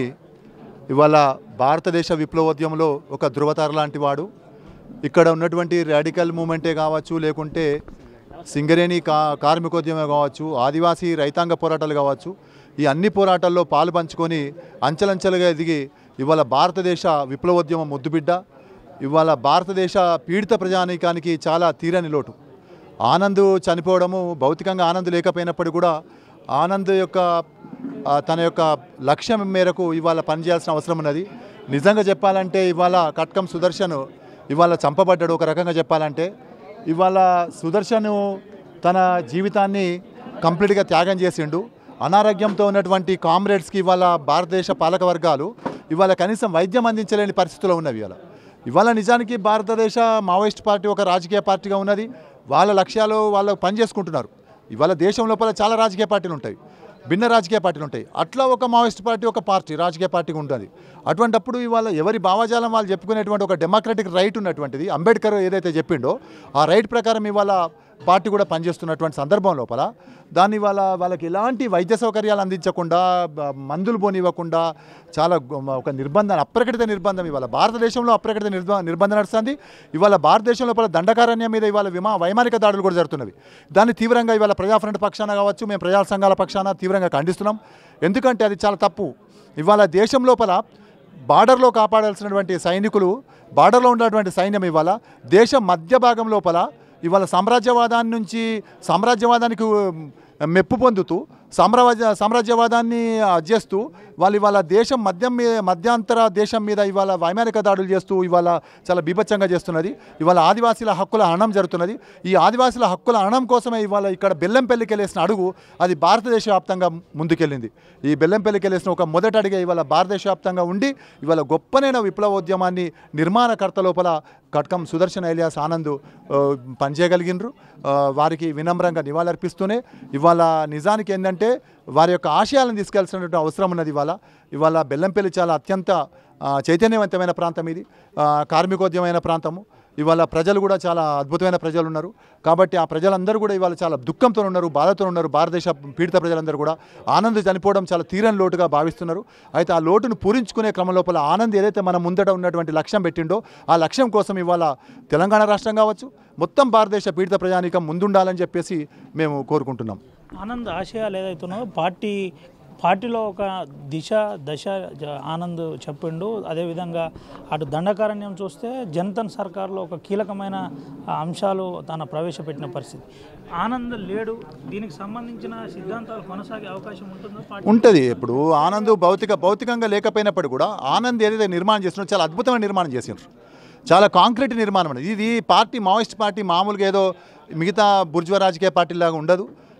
ఇవాళ భారతదేశ విప్లవోద్యమంలో ఒక ధృవతార లాంటి వాడు ఇక్కడ ఉన్నటువంటి రాడికల్ మూమెంటే కావచ్చు లేకుంటే సింగరేణి కా కార్మికోద్యమం కావచ్చు ఆదివాసీ రైతాంగ పోరాటాలు కావచ్చు ఈ అన్ని పోరాటాల్లో పాలు పంచుకొని అంచెలంచెలుగా ఎదిగి ఇవాళ భారతదేశ విప్లవోద్యమ ముద్దుబిడ్డ ఇవాళ భారతదేశ పీడిత ప్రజానీకానికి చాలా తీరని లోటు ఆనంద్ చనిపోవడము భౌతికంగా ఆనంద్ లేకపోయినప్పటికీ కూడా ఆనంద్ యొక్క ఆ, తన యొక్క లక్ష్యం మేరకు ఇవాళ పనిచేయాల్సిన అవసరం ఉన్నది నిజంగా చెప్పాలంటే ఇవాళ కట్కం సుదర్శన్ ఇవాళ చంపబడ్డాడు ఒక రకంగా చెప్పాలంటే ఇవాళ సుదర్శన్ తన జీవితాన్ని కంప్లీట్గా త్యాగం చేసిండు అనారోగ్యంతో ఉన్నటువంటి కామ్రేడ్స్కి ఇవాళ భారతదేశ పాలక వర్గాలు ఇవాళ కనీసం వైద్యం అందించలేని పరిస్థితిలో ఉన్నవి ఇవాళ ఇవాళ నిజానికి భారతదేశ మావోయిస్ట్ పార్టీ ఒక రాజకీయ పార్టీగా ఉన్నది వాళ్ళ లక్ష్యాలు వాళ్ళు పనిచేసుకుంటున్నారు ఇవాళ దేశం లోపల చాలా రాజకీయ పార్టీలు ఉంటాయి భిన్న రాజకీయ పార్టీలు ఉంటాయి అట్లా ఒక మావోయిస్ట్ పార్టీ ఒక పార్టీ రాజకీయ పార్టీగా ఉంటుంది అటువంటప్పుడు ఇవాళ ఎవరి భావజాలం వాళ్ళు చెప్పుకునేటువంటి ఒక డెమోక్రటిక్ రైట్ ఉన్నటువంటిది అంబేద్కర్ ఏదైతే చెప్పిండో ఆ రైట్ ప్రకారం ఇవాళ పార్టీ కూడా పనిచేస్తున్నటువంటి సందర్భం లోపల దాన్ని వాళ్ళ వాళ్ళకి ఎలాంటి వైద్య సౌకర్యాలు అందించకుండా బ- మందులు పోనివ్వకుండా చాలా గొ- ఒక నిర్బంధం అప్రకటిత నిర్బంధం ఇవాళ భారతదేశంలో అప్రకటిత నిర్బ నిర్బంధం నడుస్తుంది ఇవాళ భారతదేశం లోపల దండకారణ్యం మీద ఇవాళ విమా వైమానిక దాడులు కూడా జరుగుతున్నవి దాన్ని తీవ్రంగా ఇవాళ ప్రజా ఫ్రంట్ పక్షాన కావచ్చు మేము ప్రజా సంఘాల పక్షాన తీవ్రంగా ఖండిస్తున్నాం ఎందుకంటే అది చాలా తప్పు ఇవాళ దేశం లోపల బార్డర్లో కాపాడాల్సినటువంటి సైనికులు బార్డర్లో ఉన్నటువంటి సైన్యం ఇవాళ దేశం మధ్య భాగం లోపల ఇవాళ సామ్రాజ్యవాదాన్ని నుంచి సామ్రాజ్యవాదానికి ఉమ్, మెప్పు పొందుతూ సామ్రాజ్య సామ్రాజ్యవాదాన్ని ఆ, చేస్తూ వాళ్ళు ఇవాళ దేశం మధ్యం మీద మధ్యాంతర దేశం మీద ఇవాళ వైమానిక దాడులు చేస్తూ ఇవాళ చాలా బీభత్సంగా చేస్తున్నది ఇవాళ ఆదివాసీల హక్కుల హరణం జరుగుతున్నది ఈ ఆదివాసీల హక్కుల హరణం కోసమే ఇవాళ ఇక్కడ బెల్లంపల్లికి వెళ్ళేసిన అడుగు అది భారతదేశ వ్యాప్తంగా ముందుకెళ్ళింది ఈ బెల్లంపల్లికి వెళ్ళేసిన ఒక మొదటి అడిగే ఇవాళ భారతదేశ వ్యాప్తంగా ఉండి ఇవాళ గొప్పనైన విప్లవోద్యమాన్ని నిర్మాణకర్త లోపల కట్కం సుదర్శన్ ఎలియాస్ ఆనంద్ ఆ, పనిచేయగలిగినరు ఆ, వారికి వినమ్రంగా నివాళులర్పిస్తూనే ఇవాళ నిజానికి ఏంటంటే వారి యొక్క ఆశయాలను తీసుకెళ్లాల్సినటువంటి అవసరం ఉన్నది ఇవాళ ఇవాళ బెల్లంపల్లి చాలా అత్యంత ఆ, చైతన్యవంతమైన ప్రాంతం ఇది ఆ, కార్మికోద్యమైన ప్రాంతము ఇవాళ ప్రజలు కూడా చాలా అద్భుతమైన ప్రజలు ఉన్నారు కాబట్టి ఆ ప్రజలందరూ కూడా ఇవాళ చాలా దుఃఖంతో ఉన్నారు బాధతో ఉన్నారు భారతదేశ పీడిత ప్రజలందరూ కూడా ఆనంద్ చనిపోవడం చాలా తీరని లోటుగా భావిస్తున్నారు అయితే ఆ లోటును పూరించుకునే క్రమం లోపల ఆనంద్ ఏదైతే మన ముందట ఉన్నటువంటి లక్ష్యం పెట్టిండో ఆ లక్ష్యం కోసం ఇవాళ తెలంగాణ రాష్ట్రం కావచ్చు మొత్తం భారతదేశ పీడిత ప్రజానీకం ముందుండాలని చెప్పేసి మేము కోరుకుంటున్నాం ఆనంద్ ఆశయాలు ఏదైతున్నాయో పార్టీ పార్టీలో ఒక దిశ దశ జ- ఆనంద్ చెప్పిండు అదేవిధంగా అటు దండకారణ్యం చూస్తే జనతన్ సర్కార్లో ఒక కీలకమైన ఆ, అంశాలు తన ప్రవేశపెట్టిన పరిస్థితి ఆనంద్ లేడు దీనికి సంబంధించిన సిద్ధాంతాలు కొనసాగే అవకాశం ఉంటుందో పార్టీ ఉంటుంది ఇప్పుడు ఆనంద్ భౌతిక భౌతికంగా లేకపోయినప్పుడు కూడా ఆనంద్ ఏదైతే నిర్మాణం చేస్తున్నారో చాలా అద్భుతమైన నిర్మాణం చేసినారు చాలా కాంక్రీట్ నిర్మాణం అనేది ఇది పార్టీ మావోయిస్ట్ పార్టీ మామూలుగా ఏదో మిగతా బుర్జువా రాజకీయ పార్టీలాగా ఉండదు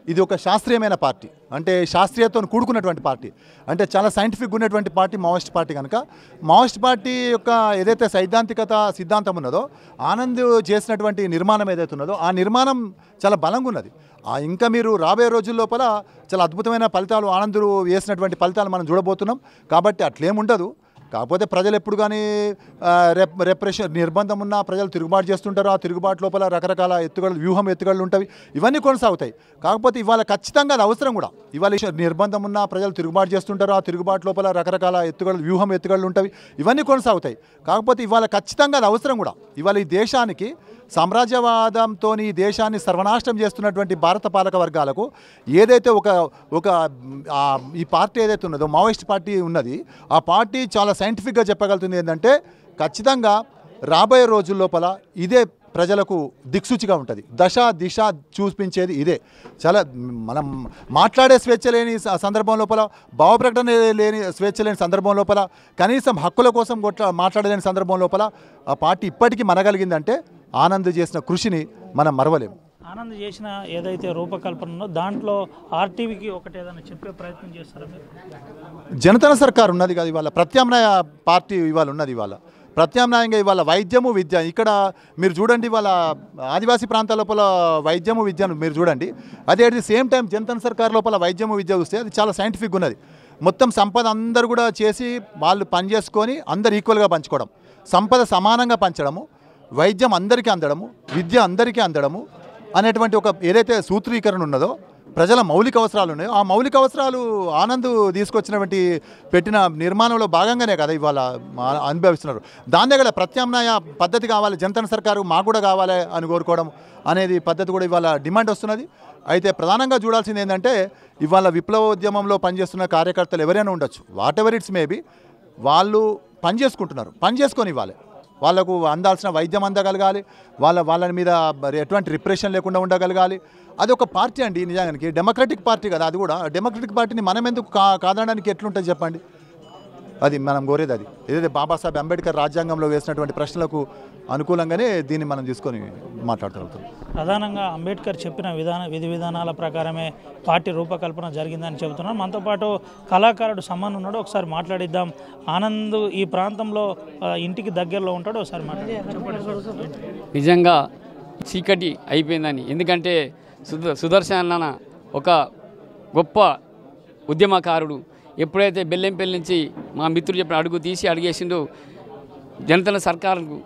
ఇది ఒక శాస్త్రీయమైన పార్టీ అంటే శాస్త్రీయతో కూడుకున్నటువంటి పార్టీ అంటే చాలా సైంటిఫిక్ ఉన్నటువంటి పార్టీ మావోయిస్ట్ పార్టీ కనుక మావోయిస్ట్ పార్టీ యొక్క ఏదైతే సైద్ధాంతికత సిద్ధాంతం ఉన్నదో ఆనంద్ చేసినటువంటి నిర్మాణం ఏదైతే ఉన్నదో ఆ నిర్మాణం చాలా బలంగా ఉన్నది ఆ ఇంకా మీరు రాబోయే రోజుల లోపల చాలా అద్భుతమైన ఫలితాలు ఆనందులు వేసినటువంటి ఫలితాలు మనం చూడబోతున్నాం కాబట్టి అట్లేముండదు కాకపోతే ప్రజలు ఎప్పుడు కానీ రెప్ రెప్రెషన్ నిర్బంధం ఉన్న ప్రజలు తిరుగుబాటు చేస్తుంటారు ఆ తిరుగుబాటు లోపల రకరకాల ఎత్తుగడలు వ్యూహం ఎత్తుగడలు ఉంటాయి ఇవన్నీ కొనసాగుతాయి కాకపోతే ఇవాళ ఖచ్చితంగా అది అవసరం కూడా ఇవాళ ఈ నిర్బంధం ఉన్న ప్రజలు తిరుగుబాటు చేస్తుంటారు ఆ తిరుగుబాటు లోపల రకరకాల ఎత్తుగడలు వ్యూహం ఎత్తుగడలు ఉంటాయి ఇవన్నీ కొనసాగుతాయి కాకపోతే ఇవాళ ఖచ్చితంగా అది అవసరం కూడా ఇవాళ ఈ దేశానికి సామ్రాజ్యవాదంతో ఈ దేశాన్ని సర్వనాశనం చేస్తున్నటువంటి భారత పాలక వర్గాలకు ఏదైతే ఒక ఒక ఆ, ఈ పార్టీ ఏదైతే ఉన్నదో మావోయిస్ట్ పార్టీ ఉన్నది ఆ పార్టీ చాలా సైంటిఫిక్గా చెప్పగలుగుతుంది ఏంటంటే ఖచ్చితంగా రాబోయే రోజుల లోపల ఇదే ప్రజలకు దిక్సూచిగా ఉంటుంది దశ దిశ చూపించేది ఇదే చాలా మనం మాట్లాడే స్వేచ్ఛ లేని స- సందర్భం లోపల భావ ప్రకటన లేని స్వేచ్ఛ లేని సందర్భం లోపల కనీసం హక్కుల కోసం కొట్ల మాట్లాడలేని సందర్భం లోపల ఆ పార్టీ ఇప్పటికీ మనగలిగిందంటే ఆనంద్ చేసిన కృషిని మనం మరవలేము ఆనంద్ చేసిన ఏదైతే రూపకల్పన ఉందో దాంట్లో ఆర్టీవీకి ఒకటి ఏదైనా చెప్పే ప్రయత్నం చేస్తారా మీరు జనతన సర్కార్ ఉన్నది కదా ఇవాళ ప్రత్యామ్నాయ పార్టీ ఇవాళ ఉన్నది ఇవాళ ప్రత్యామ్నాయంగా ఇవాళ వైద్యము విద్య ఇక్కడ మీరు చూడండి ఇవాళ ఆదివాసీ ప్రాంతాల లోపల వైద్యము విద్యను మీరు చూడండి అదే at the same time Janatana Sarkar లోపల వైద్యము విద్య చూస్తే అది చాలా సైంటిఫిక్ ఉన్నది మొత్తం సంపద అందరు కూడా చేసి వాళ్ళు పని చేసుకొని అందరు ఈక్వల్గా పంచుకోవడం సంపద సమానంగా పంచడము వైద్యం అందరికీ అందడము విద్య అందరికీ అందడము అనేటువంటి ఒక ఏదైతే సూత్రీకరణ ఉన్నదో ప్రజల మౌలిక అవసరాలు ఉన్నాయో ఆ మౌలిక అవసరాలు ఆనంద్ తీసుకొచ్చినటువంటి పెట్టిన నిర్మాణంలో భాగంగానే కదా ఇవాళ ఆ- అనుభవిస్తున్నారు దాన్నే కదా ప్రత్యామ్నాయ పద్ధతి కావాలి జనతన సర్కారు మాకు కూడా కావాలి అని కోరుకోవడం అనేది పద్ధతి కూడా ఇవాళ డిమాండ్ వస్తున్నది అయితే ప్రధానంగా చూడాల్సింది ఏంటంటే ఇవాళ విప్లవోద్యమంలో పనిచేస్తున్న కార్యకర్తలు ఎవరైనా ఉండొచ్చు వాట్ ఎవర్ ఇట్స్ మేబీ వాళ్ళు పని చేసుకుంటున్నారు పని చేసుకొని ఇవ్వాలి వాళ్ళకు అందాల్సిన వైద్యం అందగలగాలి వాళ్ళ వాళ్ళ మీద మరి ఎటువంటి రిప్రెషన్ లేకుండా ఉండగలగాలి అది ఒక పార్టీ అండి నిజానికి డెమోక్రటిక్ పార్టీ కదా అది కూడా డెమోక్రటిక్ పార్టీని మనం ఎందుకు కా కాదనడానికి ఎట్లుంటుంది చెప్పండి అది మనం కోరేది అది ఏదైతే బాబాసాహెబ్ అంబేద్కర్ రాజ్యాంగంలో వేసినటువంటి ప్రశ్నలకు అనుకూలంగానే దీన్ని మనం తీసుకొని మాట్లాడగలుగుతాం ప్రధానంగా అంబేద్కర్ చెప్పిన విధాన విధి విధానాల ప్రకారమే పార్టీ రూపకల్పన జరిగిందని చెబుతున్నాం మనతో పాటు కళాకారుడు సమ్మన్ ఉన్నాడు ఒకసారి మాట్లాడిద్దాం ఆనంద్ ఈ ప్రాంతంలో ఆ, ఇంటికి దగ్గరలో ఉంటాడు ఒకసారి మాట్లాడి చెప్పండి నిజంగా చీకటి అయిపోయిందని ఎందుకంటే సుద సుదర్శన్ అన్న ఒక గొప్ప ఉద్యమకారుడు ఎప్పుడైతే బెల్లంపల్లి నుంచి మా మిత్రుడు చెప్పిన అడుగు తీసి అడిగేసిండో జనతల సర్కారుకు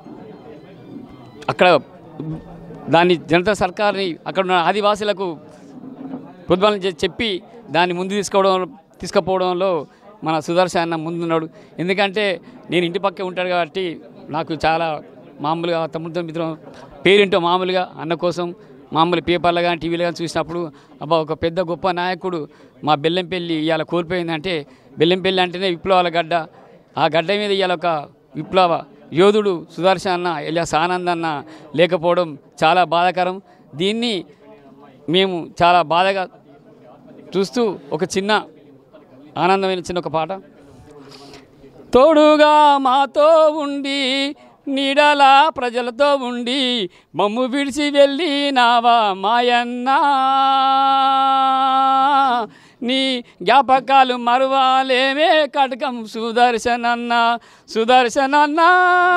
అక్కడ దాన్ని జనతా సర్కార్ని అక్కడ ఉన్న ఆదివాసులకు ప్రతిపాదన చేసి చెప్పి దాన్ని ముందు తీసుకోవడం తీసుకుపోవడంలో మన సుదర్శన్ అన్న ముందున్నాడు ఎందుకంటే నేను ఇంటి పక్కే ఉంటాడు కాబట్టి నాకు చాలా మామూలుగా తమ్ముడితో మిత్రం పేరేంటో మామూలుగా అన్న కోసం మామూలు పేపర్లు కానీ టీవీలో కానీ చూసినప్పుడు అబ్బా ఒక పెద్ద గొప్ప నాయకుడు మా బెల్లంపల్లి ఇవాళ కోల్పోయిందంటే బెల్లంపల్లి అంటేనే విప్లవాల గడ్డ ఆ గడ్డ మీద ఇవాళ ఒక విప్లవ యోధుడు సుదర్శన్ అన్న ఎలియాస్ ఆనంద్ అన్న లేకపోవడం చాలా బాధాకరం దీన్ని మేము చాలా బాధగా చూస్తూ ఒక చిన్న ఆనందమైన చిన్న ఒక పాట తోడుగా మాతో ఉండి నీడలా ప్రజలతో ఉండి మమ్ము విడిచి వెళ్ళినావా మాయన్నా నీ జ్ఞాపకాలు మరువాలేమే కటకం సుదర్శనన్న సుదర్శనన్నా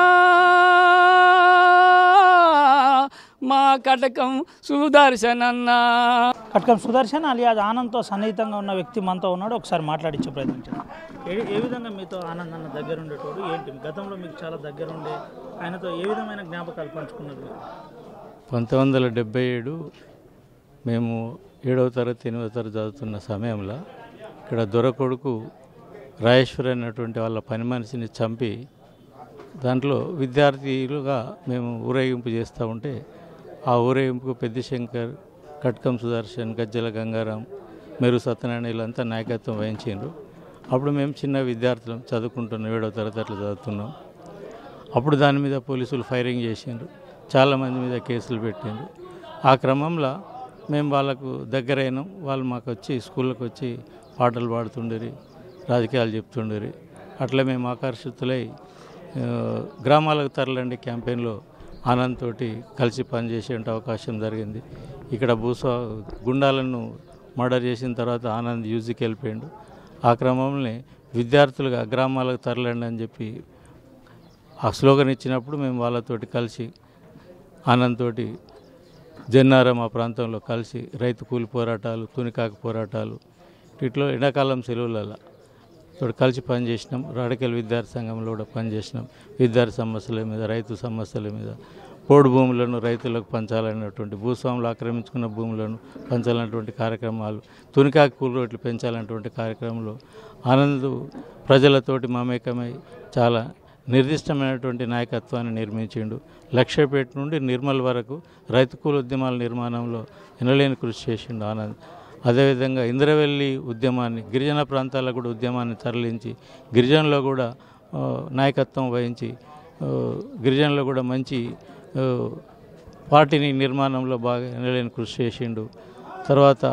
మా కటకం సుదర్శనన్నా కట్కం సుదర్శన్ అలియాజ్ ఆనంద్తో సన్నిహితంగా ఉన్న వ్యక్తి మనతో ఉన్నాడు ఒకసారి మాట్లాడించే ప్రయత్నించాను ఏ ఏ విధంగా మీతో ఆనంద్ అన్న దగ్గర ఉండేటోడు ఏంటి గతంలో మీకు చాలా దగ్గర ఉండే ఆయనతో ఏ విధమైన జ్ఞాపకాలు పంచుకున్నారు మీరు? పంతొమ్మిది వందల డెబ్బై ఏడు మేము ఏడవ తరగతి ఎనిమిదవ తరగతి చదువుతున్న సమయంలో ఇక్కడ దొరకొడుకు రాజేశ్వరి అనేటువంటి వాళ్ళ పని మనిషిని చంపి దాంట్లో విద్యార్థులుగా మేము ఊరేగింపు చేస్తూ ఉంటే ఆ ఊరేగింపుకు పెద్ద శంకర్ కట్కం సుదర్శన్ గజ్జల గంగారాం మెరు సత్యనారాయణ వీళ్ళంతా నాయకత్వం వహించిండ్రు అప్పుడు మేము చిన్న విద్యార్థులం చదువుకుంటున్నాం ఏడవ తరగతి అట్లా చదువుతున్నాం అప్పుడు దాని మీద పోలీసులు ఫైరింగ్ చేసిండ్రు చాలామంది మీద కేసులు పెట్టిండ్రు ఆ క్రమంలో మేము వాళ్ళకు దగ్గరైనాం వాళ్ళు మాకు వచ్చి స్కూళ్ళకి వచ్చి పాటలు పాడుతుండేరి రాజకీయాలు చెప్తుండేరి అట్లా మేము ఆకర్షితులై ఆ, గ్రామాలకు తరలండి క్యాంపెయిన్లో ఆనంద్ తోటి కలిసి పనిచేసే అవకాశం జరిగింది ఇక్కడ భూస్వా గుండాలను మర్డర్ చేసిన తర్వాత ఆనంద్ యూజీకి వెళ్ళిపోయాడు ఆ క్రమంలో విద్యార్థులుగా గ్రామాలకు తరలండి అని చెప్పి ఆ స్లోగన్ ఇచ్చినప్పుడు మేము వాళ్ళతోటి కలిసి ఆనంద్ తోటి జన్నారం ఆ ప్రాంతంలో కలిసి రైతు కూలి పోరాటాలు తునికాకు పోరాటాలు వీటిలో ఎండాకాలం సెలవులలో తోటి కలిసి పనిచేసినాం రాడికల్ విద్యార్థి సంఘంలో కూడా పనిచేసినాం విద్యార్థి సమస్యల మీద రైతు సమస్యల మీద పోడు భూములను రైతులకు పంచాలనేటువంటి భూస్వాములు ఆక్రమించుకున్న భూములను పంచాలన్నటువంటి కార్యక్రమాలు తునికాకు కూలి రోడ్లు పెంచాలన్నటువంటి కార్యక్రమంలో ఆనంద్ ప్రజలతోటి మమేకమై చాలా నిర్దిష్టమైనటువంటి నాయకత్వాన్ని నిర్మించిండు లక్ష్యపేట నుండి నిర్మల్ వరకు రైతు కూల ఉద్యమాల నిర్మాణంలో ఎనలేని కృషి చేసిండు ఆనంద్ అదేవిధంగా ఇంద్రవెల్లి ఉద్యమాన్ని గిరిజన ప్రాంతాలకు కూడా ఉద్యమాన్ని తరలించి గిరిజనులో కూడా ఆ, నాయకత్వం వహించి ఆ, గిరిజనులో కూడా మంచి ఆ, పార్టీని నిర్మాణంలో బాగా ఎనలేని కృషి చేసిండు తర్వాత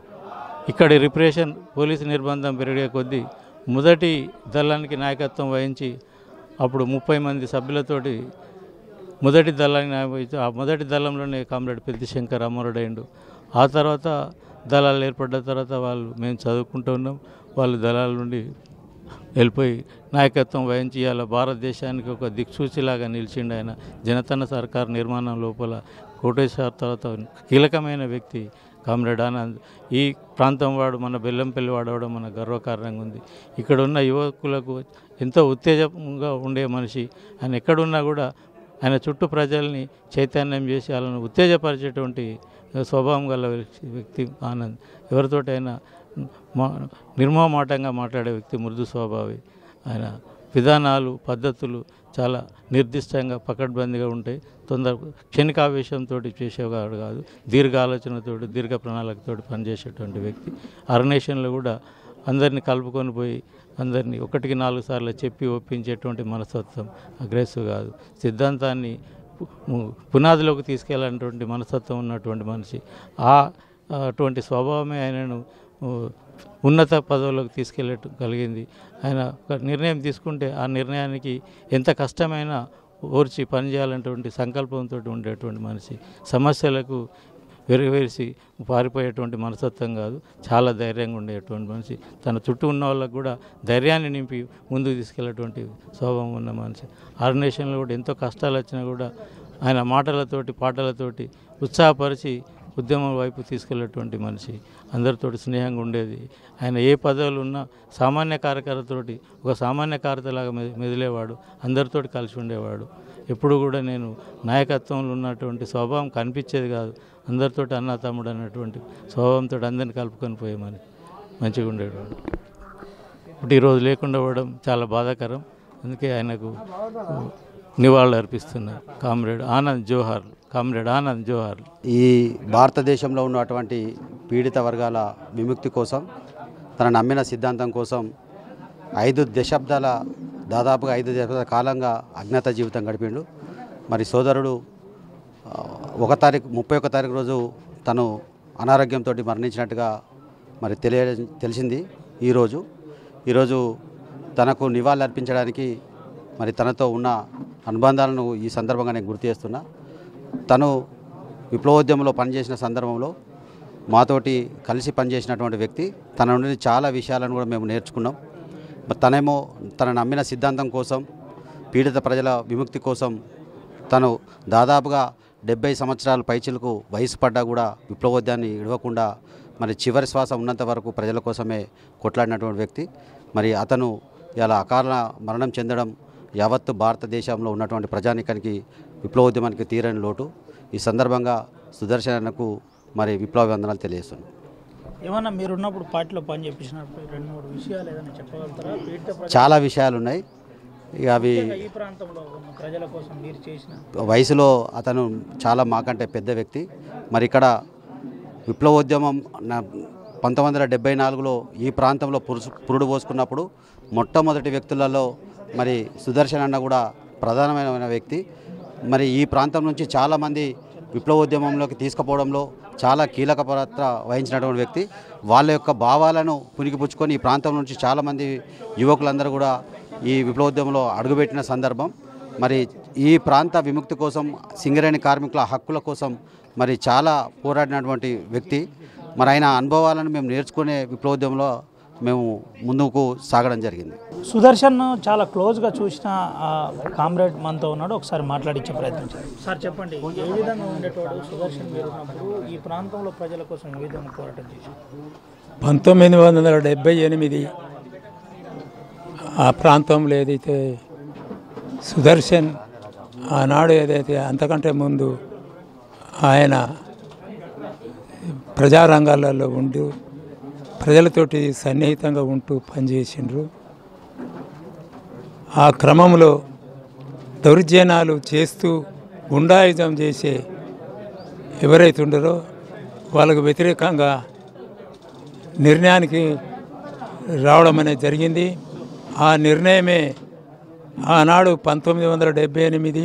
ఇక్కడి రిప్రెషన్ పోలీసు నిర్బంధం పెరిగే కొద్దీ మొదటి దళానికి నాయకత్వం వహించి అప్పుడు ముప్పై మంది సభ్యులతోటి మొదటి దళాన్ని నాయకత్వం- ఆ మొదటి దళంలోనే కామ్రేడ్ పెద్ది శంకర్ అమరుడైండు ఆ తర్వాత దళాలు ఏర్పడ్డ తర్వాత వాళ్ళు మేము చదువుకుంటూ ఉన్నాం వాళ్ళు దళాల నుండి వెళ్ళిపోయి నాయకత్వం వహించి ఇవాళ భారతదేశానికి ఒక దిక్సూచిలాగా నిలిచిండు ఆయన జనతన సర్కార్ నిర్మాణం లోపల కోటేశ్వర తర్వాత కీలకమైన వ్యక్తి కామ్రేడ్ ఆనంద్ ఈ ప్రాంతం వాడు మన బెల్లంపల్లి వాడవడం మన గర్వకారణంగా ఉంది ఇక్కడ ఉన్న యువకులకు ఎంతో ఉత్తేజంగా ఉండే మనిషి ఆయన ఎక్కడున్నా కూడా ఆయన చుట్టూ ప్రజల్ని చైతన్యం చేసి వాళ్ళని ఉత్తేజపరిచేటువంటి స్వభావం గల వ్యక్తి ఆనంద్ ఎవరితోటైనా మా నిర్మోమాటంగా మాట్లాడే వ్యక్తి మృదు స్వభావి ఆయన విధానాలు పద్ధతులు చాలా నిర్దిష్టంగా పకడ్బందీగా ఉంటాయి తొందర క్షణికావేశంతో చేసేవాడు కాదు దీర్ఘ ఆలోచనతో దీర్ఘ ప్రణాళికతో పనిచేసేటువంటి వ్యక్తి అరణేషన్లో కూడా అందరినీ కలుపుకొని పోయి అందరినీ ఒకటికి నాలుగు సార్లు చెప్పి ఒప్పించేటువంటి మనస్తత్వం అగ్రెసివ్ కాదు సిద్ధాంతాన్ని పు- ము- పునాదిలోకి తీసుకెళ్ళాలన్నటువంటి మనస్తత్వం ఉన్నటువంటి మనిషి ఆ అటువంటి స్వభావమే ఆయనను ఊ, ఉన్నత పదవులకు తీసుకెళ్ళటం కలిగింది ఆయన ఒక నిర్ణయం తీసుకుంటే ఆ నిర్ణయానికి ఎంత కష్టమైనా ఓర్చి పనిచేయాలనేటువంటి సంకల్పంతో ఉండేటువంటి మనిషి సమస్యలకు వెరవేసి పారిపోయేటువంటి మనస్తత్వం కాదు చాలా ధైర్యంగా ఉండేటువంటి మనిషి తన చుట్టూ ఉన్న వాళ్ళకు కూడా ధైర్యాన్ని నింపి ముందుకు తీసుకెళ్ళేటువంటి స్వభావం ఉన్న మనిషి ఆర్గనైజేషన్లో కూడా ఎంతో కష్టాలు వచ్చినా కూడా ఆయన మాటలతోటి పాటలతోటి ఉత్సాహపరిచి ఉద్యమం వైపు తీసుకెళ్ళేటువంటి మనిషి అందరితోటి స్నేహంగా ఉండేది ఆయన ఏ పదవులు ఉన్నా సామాన్య కార్యకర్తతోటి ఒక సామాన్య కార్యతలాగా మె మెదిలేవాడు అందరితోటి కలిసి ఉండేవాడు ఎప్పుడు కూడా నేను నాయకత్వంలో ఉన్నటువంటి స్వభావం కనిపించేది కాదు అందరితోటి అన్న తమ్ముడు అన్నటువంటి స్వభావంతో అందరిని కలుపుకొని పోయేమని మంచిగా ఉండేవాడు ఇప్పుడు ఈరోజు లేకుండా పోవడం చాలా బాధాకరం అందుకే ఆయనకు నివాళులు అర్పిస్తున్నారు కామ్రేడ్ ఆనంద్ జోహార్ కామ్రేడ్ ఆనంద్ జోహార్ ఈ భారతదేశంలో ఉన్నటువంటి పీడిత వర్గాల విముక్తి కోసం తన నమ్మిన సిద్ధాంతం కోసం ఐదు దశాబ్దాల దాదాపుగా ఐదు దశాబ్దాల కాలంగా అజ్ఞాత జీవితం గడిపిండు మరి సోదరుడు ఆ, ఒక తారీఖు ముప్పై ఒక తారీఖు రోజు తను అనారోగ్యంతో మరణించినట్టుగా మరి తెలియ తెలిసింది ఈరోజు ఈరోజు తనకు నివాళులు అర్పించడానికి మరి తనతో ఉన్న అనుబంధాలను ఈ సందర్భంగా నేను గుర్తు చేస్తున్నా తను విప్లవోద్యమంలో పనిచేసిన సందర్భంలో మాతోటి కలిసి పనిచేసినటువంటి వ్యక్తి తన నుండి చాలా విషయాలను కూడా మేము నేర్చుకున్నాం మరి తనేమో తన నమ్మిన సిద్ధాంతం కోసం పీడిత ప్రజల విముక్తి కోసం తను దాదాపుగా డెబ్బై సంవత్సరాల పైచిలకు వయసు పడ్డా కూడా విప్లవోద్యాన్ని ఇడవకుండా మరి చివరి శ్వాస ఉన్నంత వరకు ప్రజల కోసమే కొట్లాడినటువంటి వ్యక్తి మరి అతను ఇలా అకాల మరణం చెందడం యావత్తు భారతదేశంలో ఉన్నటువంటి ప్రజానికానికి విప్లవోద్యమానికి తీరని లోటు ఈ సందర్భంగా సుదర్శనకు మరి విప్లవ వందనాలు తెలియజేస్తున్నాను ఏమన్నా మీరున్నప్పుడు పార్టీలో పని చేపించినప్పుడు రెండు మూడు విషయాలు ఏదైనా చెప్పగలుగుతారా పీడిత ప్రజలు చాలా విషయాలు ఉన్నాయి ఇక అవి ఈ ప్రాంతంలో ఉన్న ప్రజల కోసం మీరు చేసిన వయసులో అతను చాలా మాకంటే పెద్ద వ్యక్తి మరి ఇక్కడ విప్లవోద్యమం నా- పంతొమ్మిది వందల డెబ్బై నాలుగులో ఈ ప్రాంతంలో పురుసు పురుడు పోసుకున్నప్పుడు మొట్టమొదటి వ్యక్తులలో మరి సుదర్శన్ అన్న కూడా ప్రధానమైన వ్యక్తి మరి ఈ ప్రాంతం నుంచి చాలామంది విప్లవోద్యమంలోకి తీసుకుపోవడంలో చాలా కీలక పాత్ర వహించినటువంటి వ్యక్తి వాళ్ళ యొక్క భావాలను పునికిపుచ్చుకొని ఈ ప్రాంతం నుంచి చాలామంది యువకులందరూ కూడా ఈ విప్లవోద్యమంలో అడుగుపెట్టిన సందర్భం మరి ఈ ప్రాంత విముక్తి కోసం సింగరేణి కార్మికుల హక్కుల కోసం మరి చాలా పోరాడినటువంటి వ్యక్తి మరి ఆయన అనుభవాలను మేము నేర్చుకునే విప్లవోద్యమంలో మేము ముందుకు సాగడం జరిగింది సుదర్శన్ చాలా క్లోజ్గా చూసిన ఆ కామ్రేడ్ మనతో ఉన్నాడు ఒకసారి మాట్లాడించే ప్రయత్నం చేద్దాం సార్ చెప్పండి ఏ విధంగా ఉండేటోడు సుదర్శన్ మీరు ఉన్నప్పుడు ఈ ప్రాంతంలో ప్రజల కోసం ఏ విధంగా పోరాటం చేశారు పంతొమ్మిది వందల డెబ్బై ఎనిమిది ఆ ప్రాంతంలో ఏదైతే సుదర్శన్ ఆనాడు ఏదైతే అంతకంటే ముందు ఆయన ప్రజారంగాలలో ఉంటూ ప్రజలతోటి సన్నిహితంగా ఉంటూ పనిచేసిండ్రు ఆ క్రమంలో దౌర్జన్యాలు చేస్తూ గుండాయుధం చేసే ఎవరైతే ఉండరో వాళ్ళకు వ్యతిరేకంగా నిర్ణయానికి రావడం అనేది జరిగింది ఆ నిర్ణయమే ఆనాడు పంతొమ్మిది వందల డెబ్బై ఎనిమిది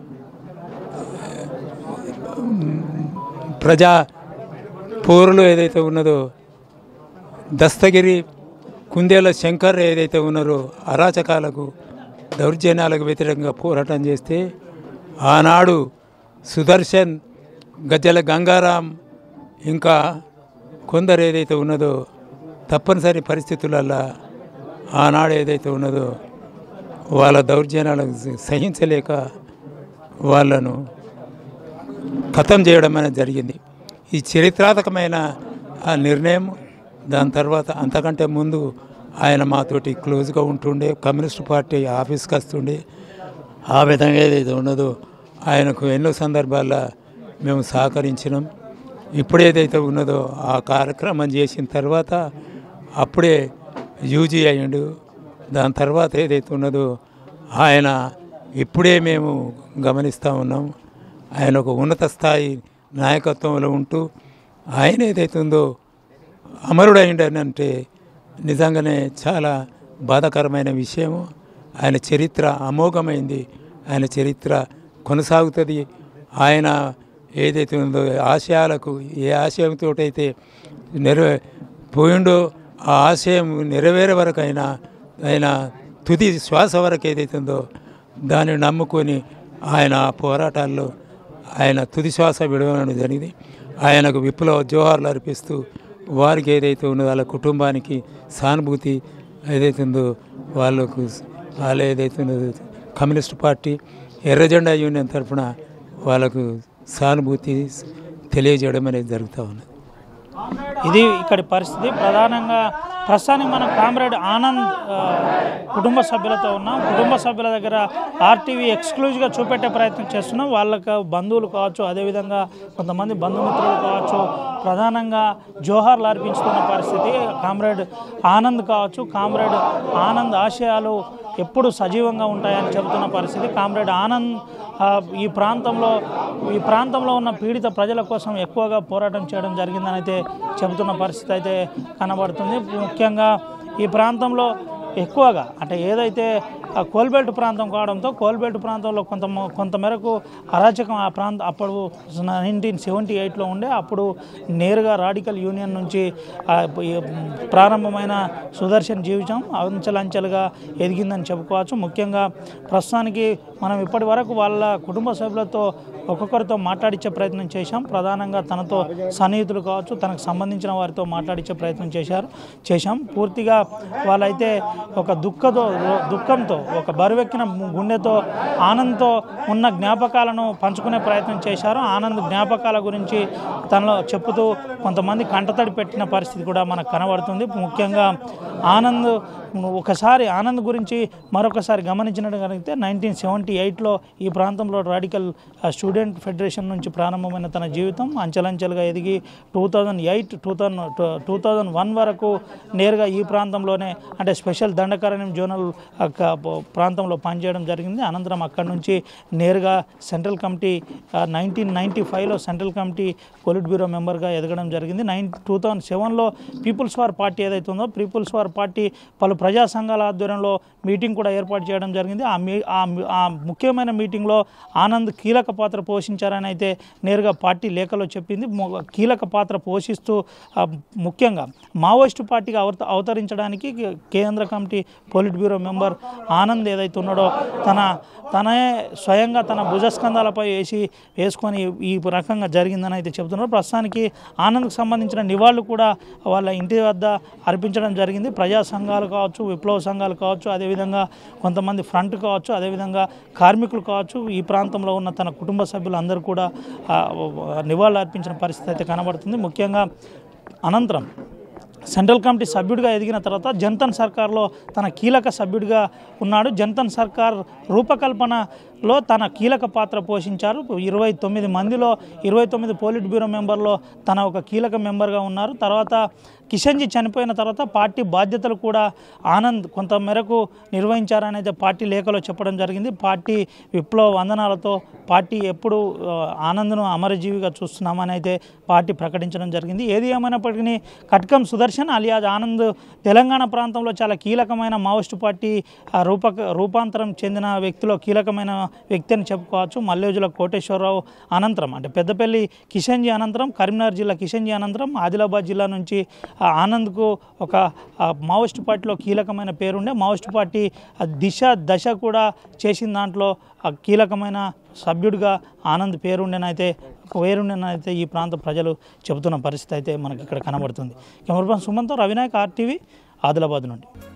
ప్రజా పోరులో ఏదైతే ఉన్నదో దస్తగిరి కుందేల శంకర్ ఏదైతే ఉన్నారో అరాచకాలకు దౌర్జన్యాలకు వ్యతిరేకంగా పోరాటం చేస్తే ఆనాడు సుదర్శన్ గజ్జల గంగారాం ఇంకా కొందరు ఏదైతే ఉన్నదో తప్పనిసరి పరిస్థితులలో ఆనాడు ఏదైతే ఉన్నదో వాళ్ళ దౌర్జన్యాలకు సహించలేక వాళ్ళను ఖతం చేయడం అనేది జరిగింది ఈ చరిత్రాత్మకమైన ఆ నిర్ణయం దాని తర్వాత అంతకంటే ముందు ఆయన మాతోటి క్లోజ్గా ఉంటుండే కమ్యూనిస్ట్ పార్టీ ఆఫీస్కి వస్తుండే ఆ విధంగా ఏదైతే ఉన్నదో ఆయనకు ఎన్నో సందర్భాల్లో మేము సహకరించినాం ఇప్పుడు ఏదైతే ఉన్నదో ఆ కార్యక్రమం చేసిన తర్వాత అప్పుడే యూజీ అయ్యిండు దాని తర్వాత ఏదైతే ఉన్నదో ఆయన ఇప్పుడే మేము గమనిస్తూ ఉన్నాం ఆయన ఒక ఉన్నత స్థాయి నాయకత్వంలో ఉంటూ ఆయన ఏదైతే ఉందో అమరుడైండనంటే నిజంగానే చాలా బాధాకరమైన విషయము ఆయన చరిత్ర అమోఘమైంది ఆయన చరిత్ర కొనసాగుతుంది ఆయన ఏదైతే ఉందో ఆశయాలకు ఏ ఆశయంతో అయితే నెరవే పోయిండో ఆ ఆశయం నెరవేరే వరకు అయినా ఆయన తుది శ్వాస వరకు ఏదైతే ఉందో దాన్ని నమ్ముకొని ఆయన ఆ పోరాటాల్లో ఆయన తుది శ్వాస విడవడం జరిగింది ఆయనకు విప్లవ జోహార్లు అర్పిస్తూ వారికి ఏదైతే ఉన్నదో వాళ్ళ కుటుంబానికి సానుభూతి ఏదైతే ఉందో వాళ్ళకు వాళ్ళు ఏదైతే ఉన్నదో కమ్యూనిస్ట్ పార్టీ ఎర్రజెండా యూనియన్ తరఫున వాళ్ళకు సానుభూతి తెలియజేయడం అనేది జరుగుతూ ఉన్నది ఇది ఇక్కడి పరిస్థితి ప్రధానంగా ప్రస్తుతానికి మనం కామ్రేడ్ ఆనంద్ ఆ, కుటుంబ సభ్యులతో ఉన్నాం కుటుంబ సభ్యుల దగ్గర ఆర్టీవీ ఎక్స్క్లూజివ్గా చూపెట్టే ప్రయత్నం చేస్తున్నాం వాళ్ళకు బంధువులు కావచ్చు అదేవిధంగా కొంతమంది బంధుమిత్రులు కావచ్చు ప్రధానంగా జోహార్లు అర్పించుతున్న పరిస్థితి కామ్రేడ్ ఆనంద్ కావచ్చు కామ్రేడ్ ఆనంద్ ఆశయాలు ఎప్పుడు సజీవంగా ఉంటాయని చెబుతున్న పరిస్థితి కామ్రేడ్ ఆనంద్ ఆ, ఈ ప్రాంతంలో ఈ ప్రాంతంలో ఉన్న పీడిత ప్రజల కోసం ఎక్కువగా పోరాటం చేయడం జరిగిందని అయితే చెబుతున్న పరిస్థితి అయితే కనబడుతుంది ముఖ్యంగా ఈ ప్రాంతంలో ఎక్కువగా అంటే ఏదైతే ఆ కోల్బెల్ట్ ప్రాంతం కావడంతో కోల్బెల్ట్ ప్రాంతంలో కొంత మొ- కొంత మేరకు అరాచకం ఆ ప్రాంత అప్పుడు నైన్టీన్ సెవెంటీ ఎయిట్లో ఉండే అప్పుడు నేరుగా రాడికల్ యూనియన్ నుంచి ఆ ఈ ప్రారంభమైన సుదర్శన్ జీవితం అంచెలంచెలుగా ఎదిగిందని చెప్పుకోవచ్చు ముఖ్యంగా ప్రస్తుతానికి మనం ఇప్పటి వరకు వాళ్ళ కుటుంబ సభ్యులతో ఒక్కొక్కరితో మాట్లాడించే ప్రయత్నం చేశాం ప్రధానంగా తనతో సన్నిహితులు కావచ్చు తనకు సంబంధించిన వారితో మాట్లాడించే ప్రయత్నం చేశారు చేశాం పూర్తిగా వాళ్ళైతే ఒక దుఃఖతో దుఃఖంతో ఒక బరువెక్కిన గుండెతో ఆనంద్తో ఉన్న జ్ఞాపకాలను పంచుకునే ప్రయత్నం చేశారు ఆనంద్ జ్ఞాపకాల గురించి తనలో చెప్పుతూ కొంతమంది కంటతడి పెట్టిన పరిస్థితి కూడా మనకు కనబడుతుంది ముఖ్యంగా ఆనంద్ ఒకసారి ఆనంద్ గురించి మరొకసారి గమనించినట్టు కలిగితే నైన్టీన్ సెవెంటీ ఎయిట్లో ఈ ప్రాంతంలో రాడికల్ ఆ, స్టూడెంట్ ఫెడరేషన్ నుంచి ప్రారంభమైన తన జీవితం అంచెలంచెలుగా ఎదిగి two thousand eight two thousand two thousand one వరకు నేరుగా ఈ ప్రాంతంలోనే అంటే స్పెషల్ దండకారణ్యం జోనల్ ఆ, క- ప- ప్రాంతంలో పనిచేయడం జరిగింది అనంతరం అక్కడి నుంచి నేరుగా సెంట్రల్ కమిటీ నైన్టీన్ నైంటీ ఫైవ్లో సెంట్రల్ కమిటీ పొలిట్ బ్యూరో మెంబర్గా ఎదగడం జరిగింది నైన్ టూ థౌజండ్ సెవెన్లో పీపుల్స్ వార్ పార్టీ ఏదైతే ఉందో పీపుల్స్ వార్ పార్టీ పలు ప్రజా సంఘాల ఆధ్వర్యంలో మీటింగ్ కూడా ఏర్పాటు చేయడం జరిగింది ఆ మీ ఆ మీ- ఆ ముఖ్యమైన మీటింగ్లో ఆనంద్ కీలక పాత్ర పోషించారని అయితే నేరుగా పార్టీ లేఖలో చెప్పింది మొ- కీలక పాత్ర పోషిస్తూ ఆ, ముఖ్యంగా మావోయిస్టు పార్టీగా అవత అవతరించడానికి కేంద్ర కమిటీ పోలిట్ బ్యూరో మెంబర్ ఆనంద్ ఏదైతే ఉన్నాడో తన తనే స్వయంగా తన భుజస్కంధాలపై వేసి వేసుకొని ఈ రకంగా జరిగిందని అయితే చెబుతున్నారు ప్రస్తుతానికి ఆనంద్కు సంబంధించిన నివాళులు కూడా వాళ్ళ ఇంటి వద్ద అర్పించడం జరిగింది ప్రజా సంఘాలు కావచ్చు విప్లవ సంఘాలు కావచ్చు అదేవిధంగా కొంతమంది ఫ్రంట్ కావచ్చు అదేవిధంగా కార్మికులు కావచ్చు ఈ ప్రాంతంలో ఉన్న తన కుటుంబ సభ్యులు అందరూ కూడా ఆ, నివాళులు అర్పించిన పరిస్థితి అయితే కనబడుతుంది ముఖ్యంగా అనంతరం సెంట్రల్ కమిటీ సభ్యుడిగా ఎదిగిన తర్వాత జన్తన్ సర్కార్లో తన కీలక సభ్యుడిగా ఉన్నాడు జన్తన్ సర్కార్ రూపకల్పనలో తన కీలక పాత్ర పోషించారు ఇరవై తొమ్మిది మందిలో ఇరవై తొమ్మిది పోలిట్ బ్యూరో మెంబర్లో తన ఒక కీలక మెంబర్గా ఉన్నారు తర్వాత కిషన్జీ చనిపోయిన తర్వాత పార్టీ బాధ్యతలు కూడా ఆనంద్ కొంత మేరకు నిర్వహించారని అయితే పార్టీ లేఖలో చెప్పడం జరిగింది పార్టీ విప్లవ వందనాలతో పార్టీ ఎప్పుడు ఆ, ఆనంద్ను అమరజీవిగా చూస్తున్నామని అయితే పార్టీ ప్రకటించడం జరిగింది ఏది ఏమైనప్పటికీ కట్కం సుదర్శన్ అలియాజ్ ఆనంద్ తెలంగాణ ప్రాంతంలో చాలా కీలకమైన మావోయిస్టు పార్టీ ఆ, రూపక రూపాంతరం చెందిన వ్యక్తిలో కీలకమైన వ్యక్తి అని చెప్పుకోవచ్చు మల్లేజుల కోటేశ్వరరావు అనంతరం అంటే పెద్దపల్లి కిషన్జీ అనంతరం కరీంనగర్ జిల్లా కిషన్జీ అనంతరం ఆదిలాబాద్ జిల్లా నుంచి ఆ, ఆనంద్కు ఒక ఆ, మావోయిస్టు పార్టీలో కీలకమైన పేరుండే మావోయిస్టు పార్టీ ఆ, దిశ దశ కూడా చేసిన దాంట్లో ఆ కీలకమైన సభ్యుడిగా ఆనంద్ పేరుండేనైతే పేరుండేనైతే ఈ ప్రాంత ప్రజలు చెబుతున్న పరిస్థితి అయితే మనకి ఇక్కడ కనబడుతుంది camera person Sumanto Ravinayak RTV Adilabad నుండి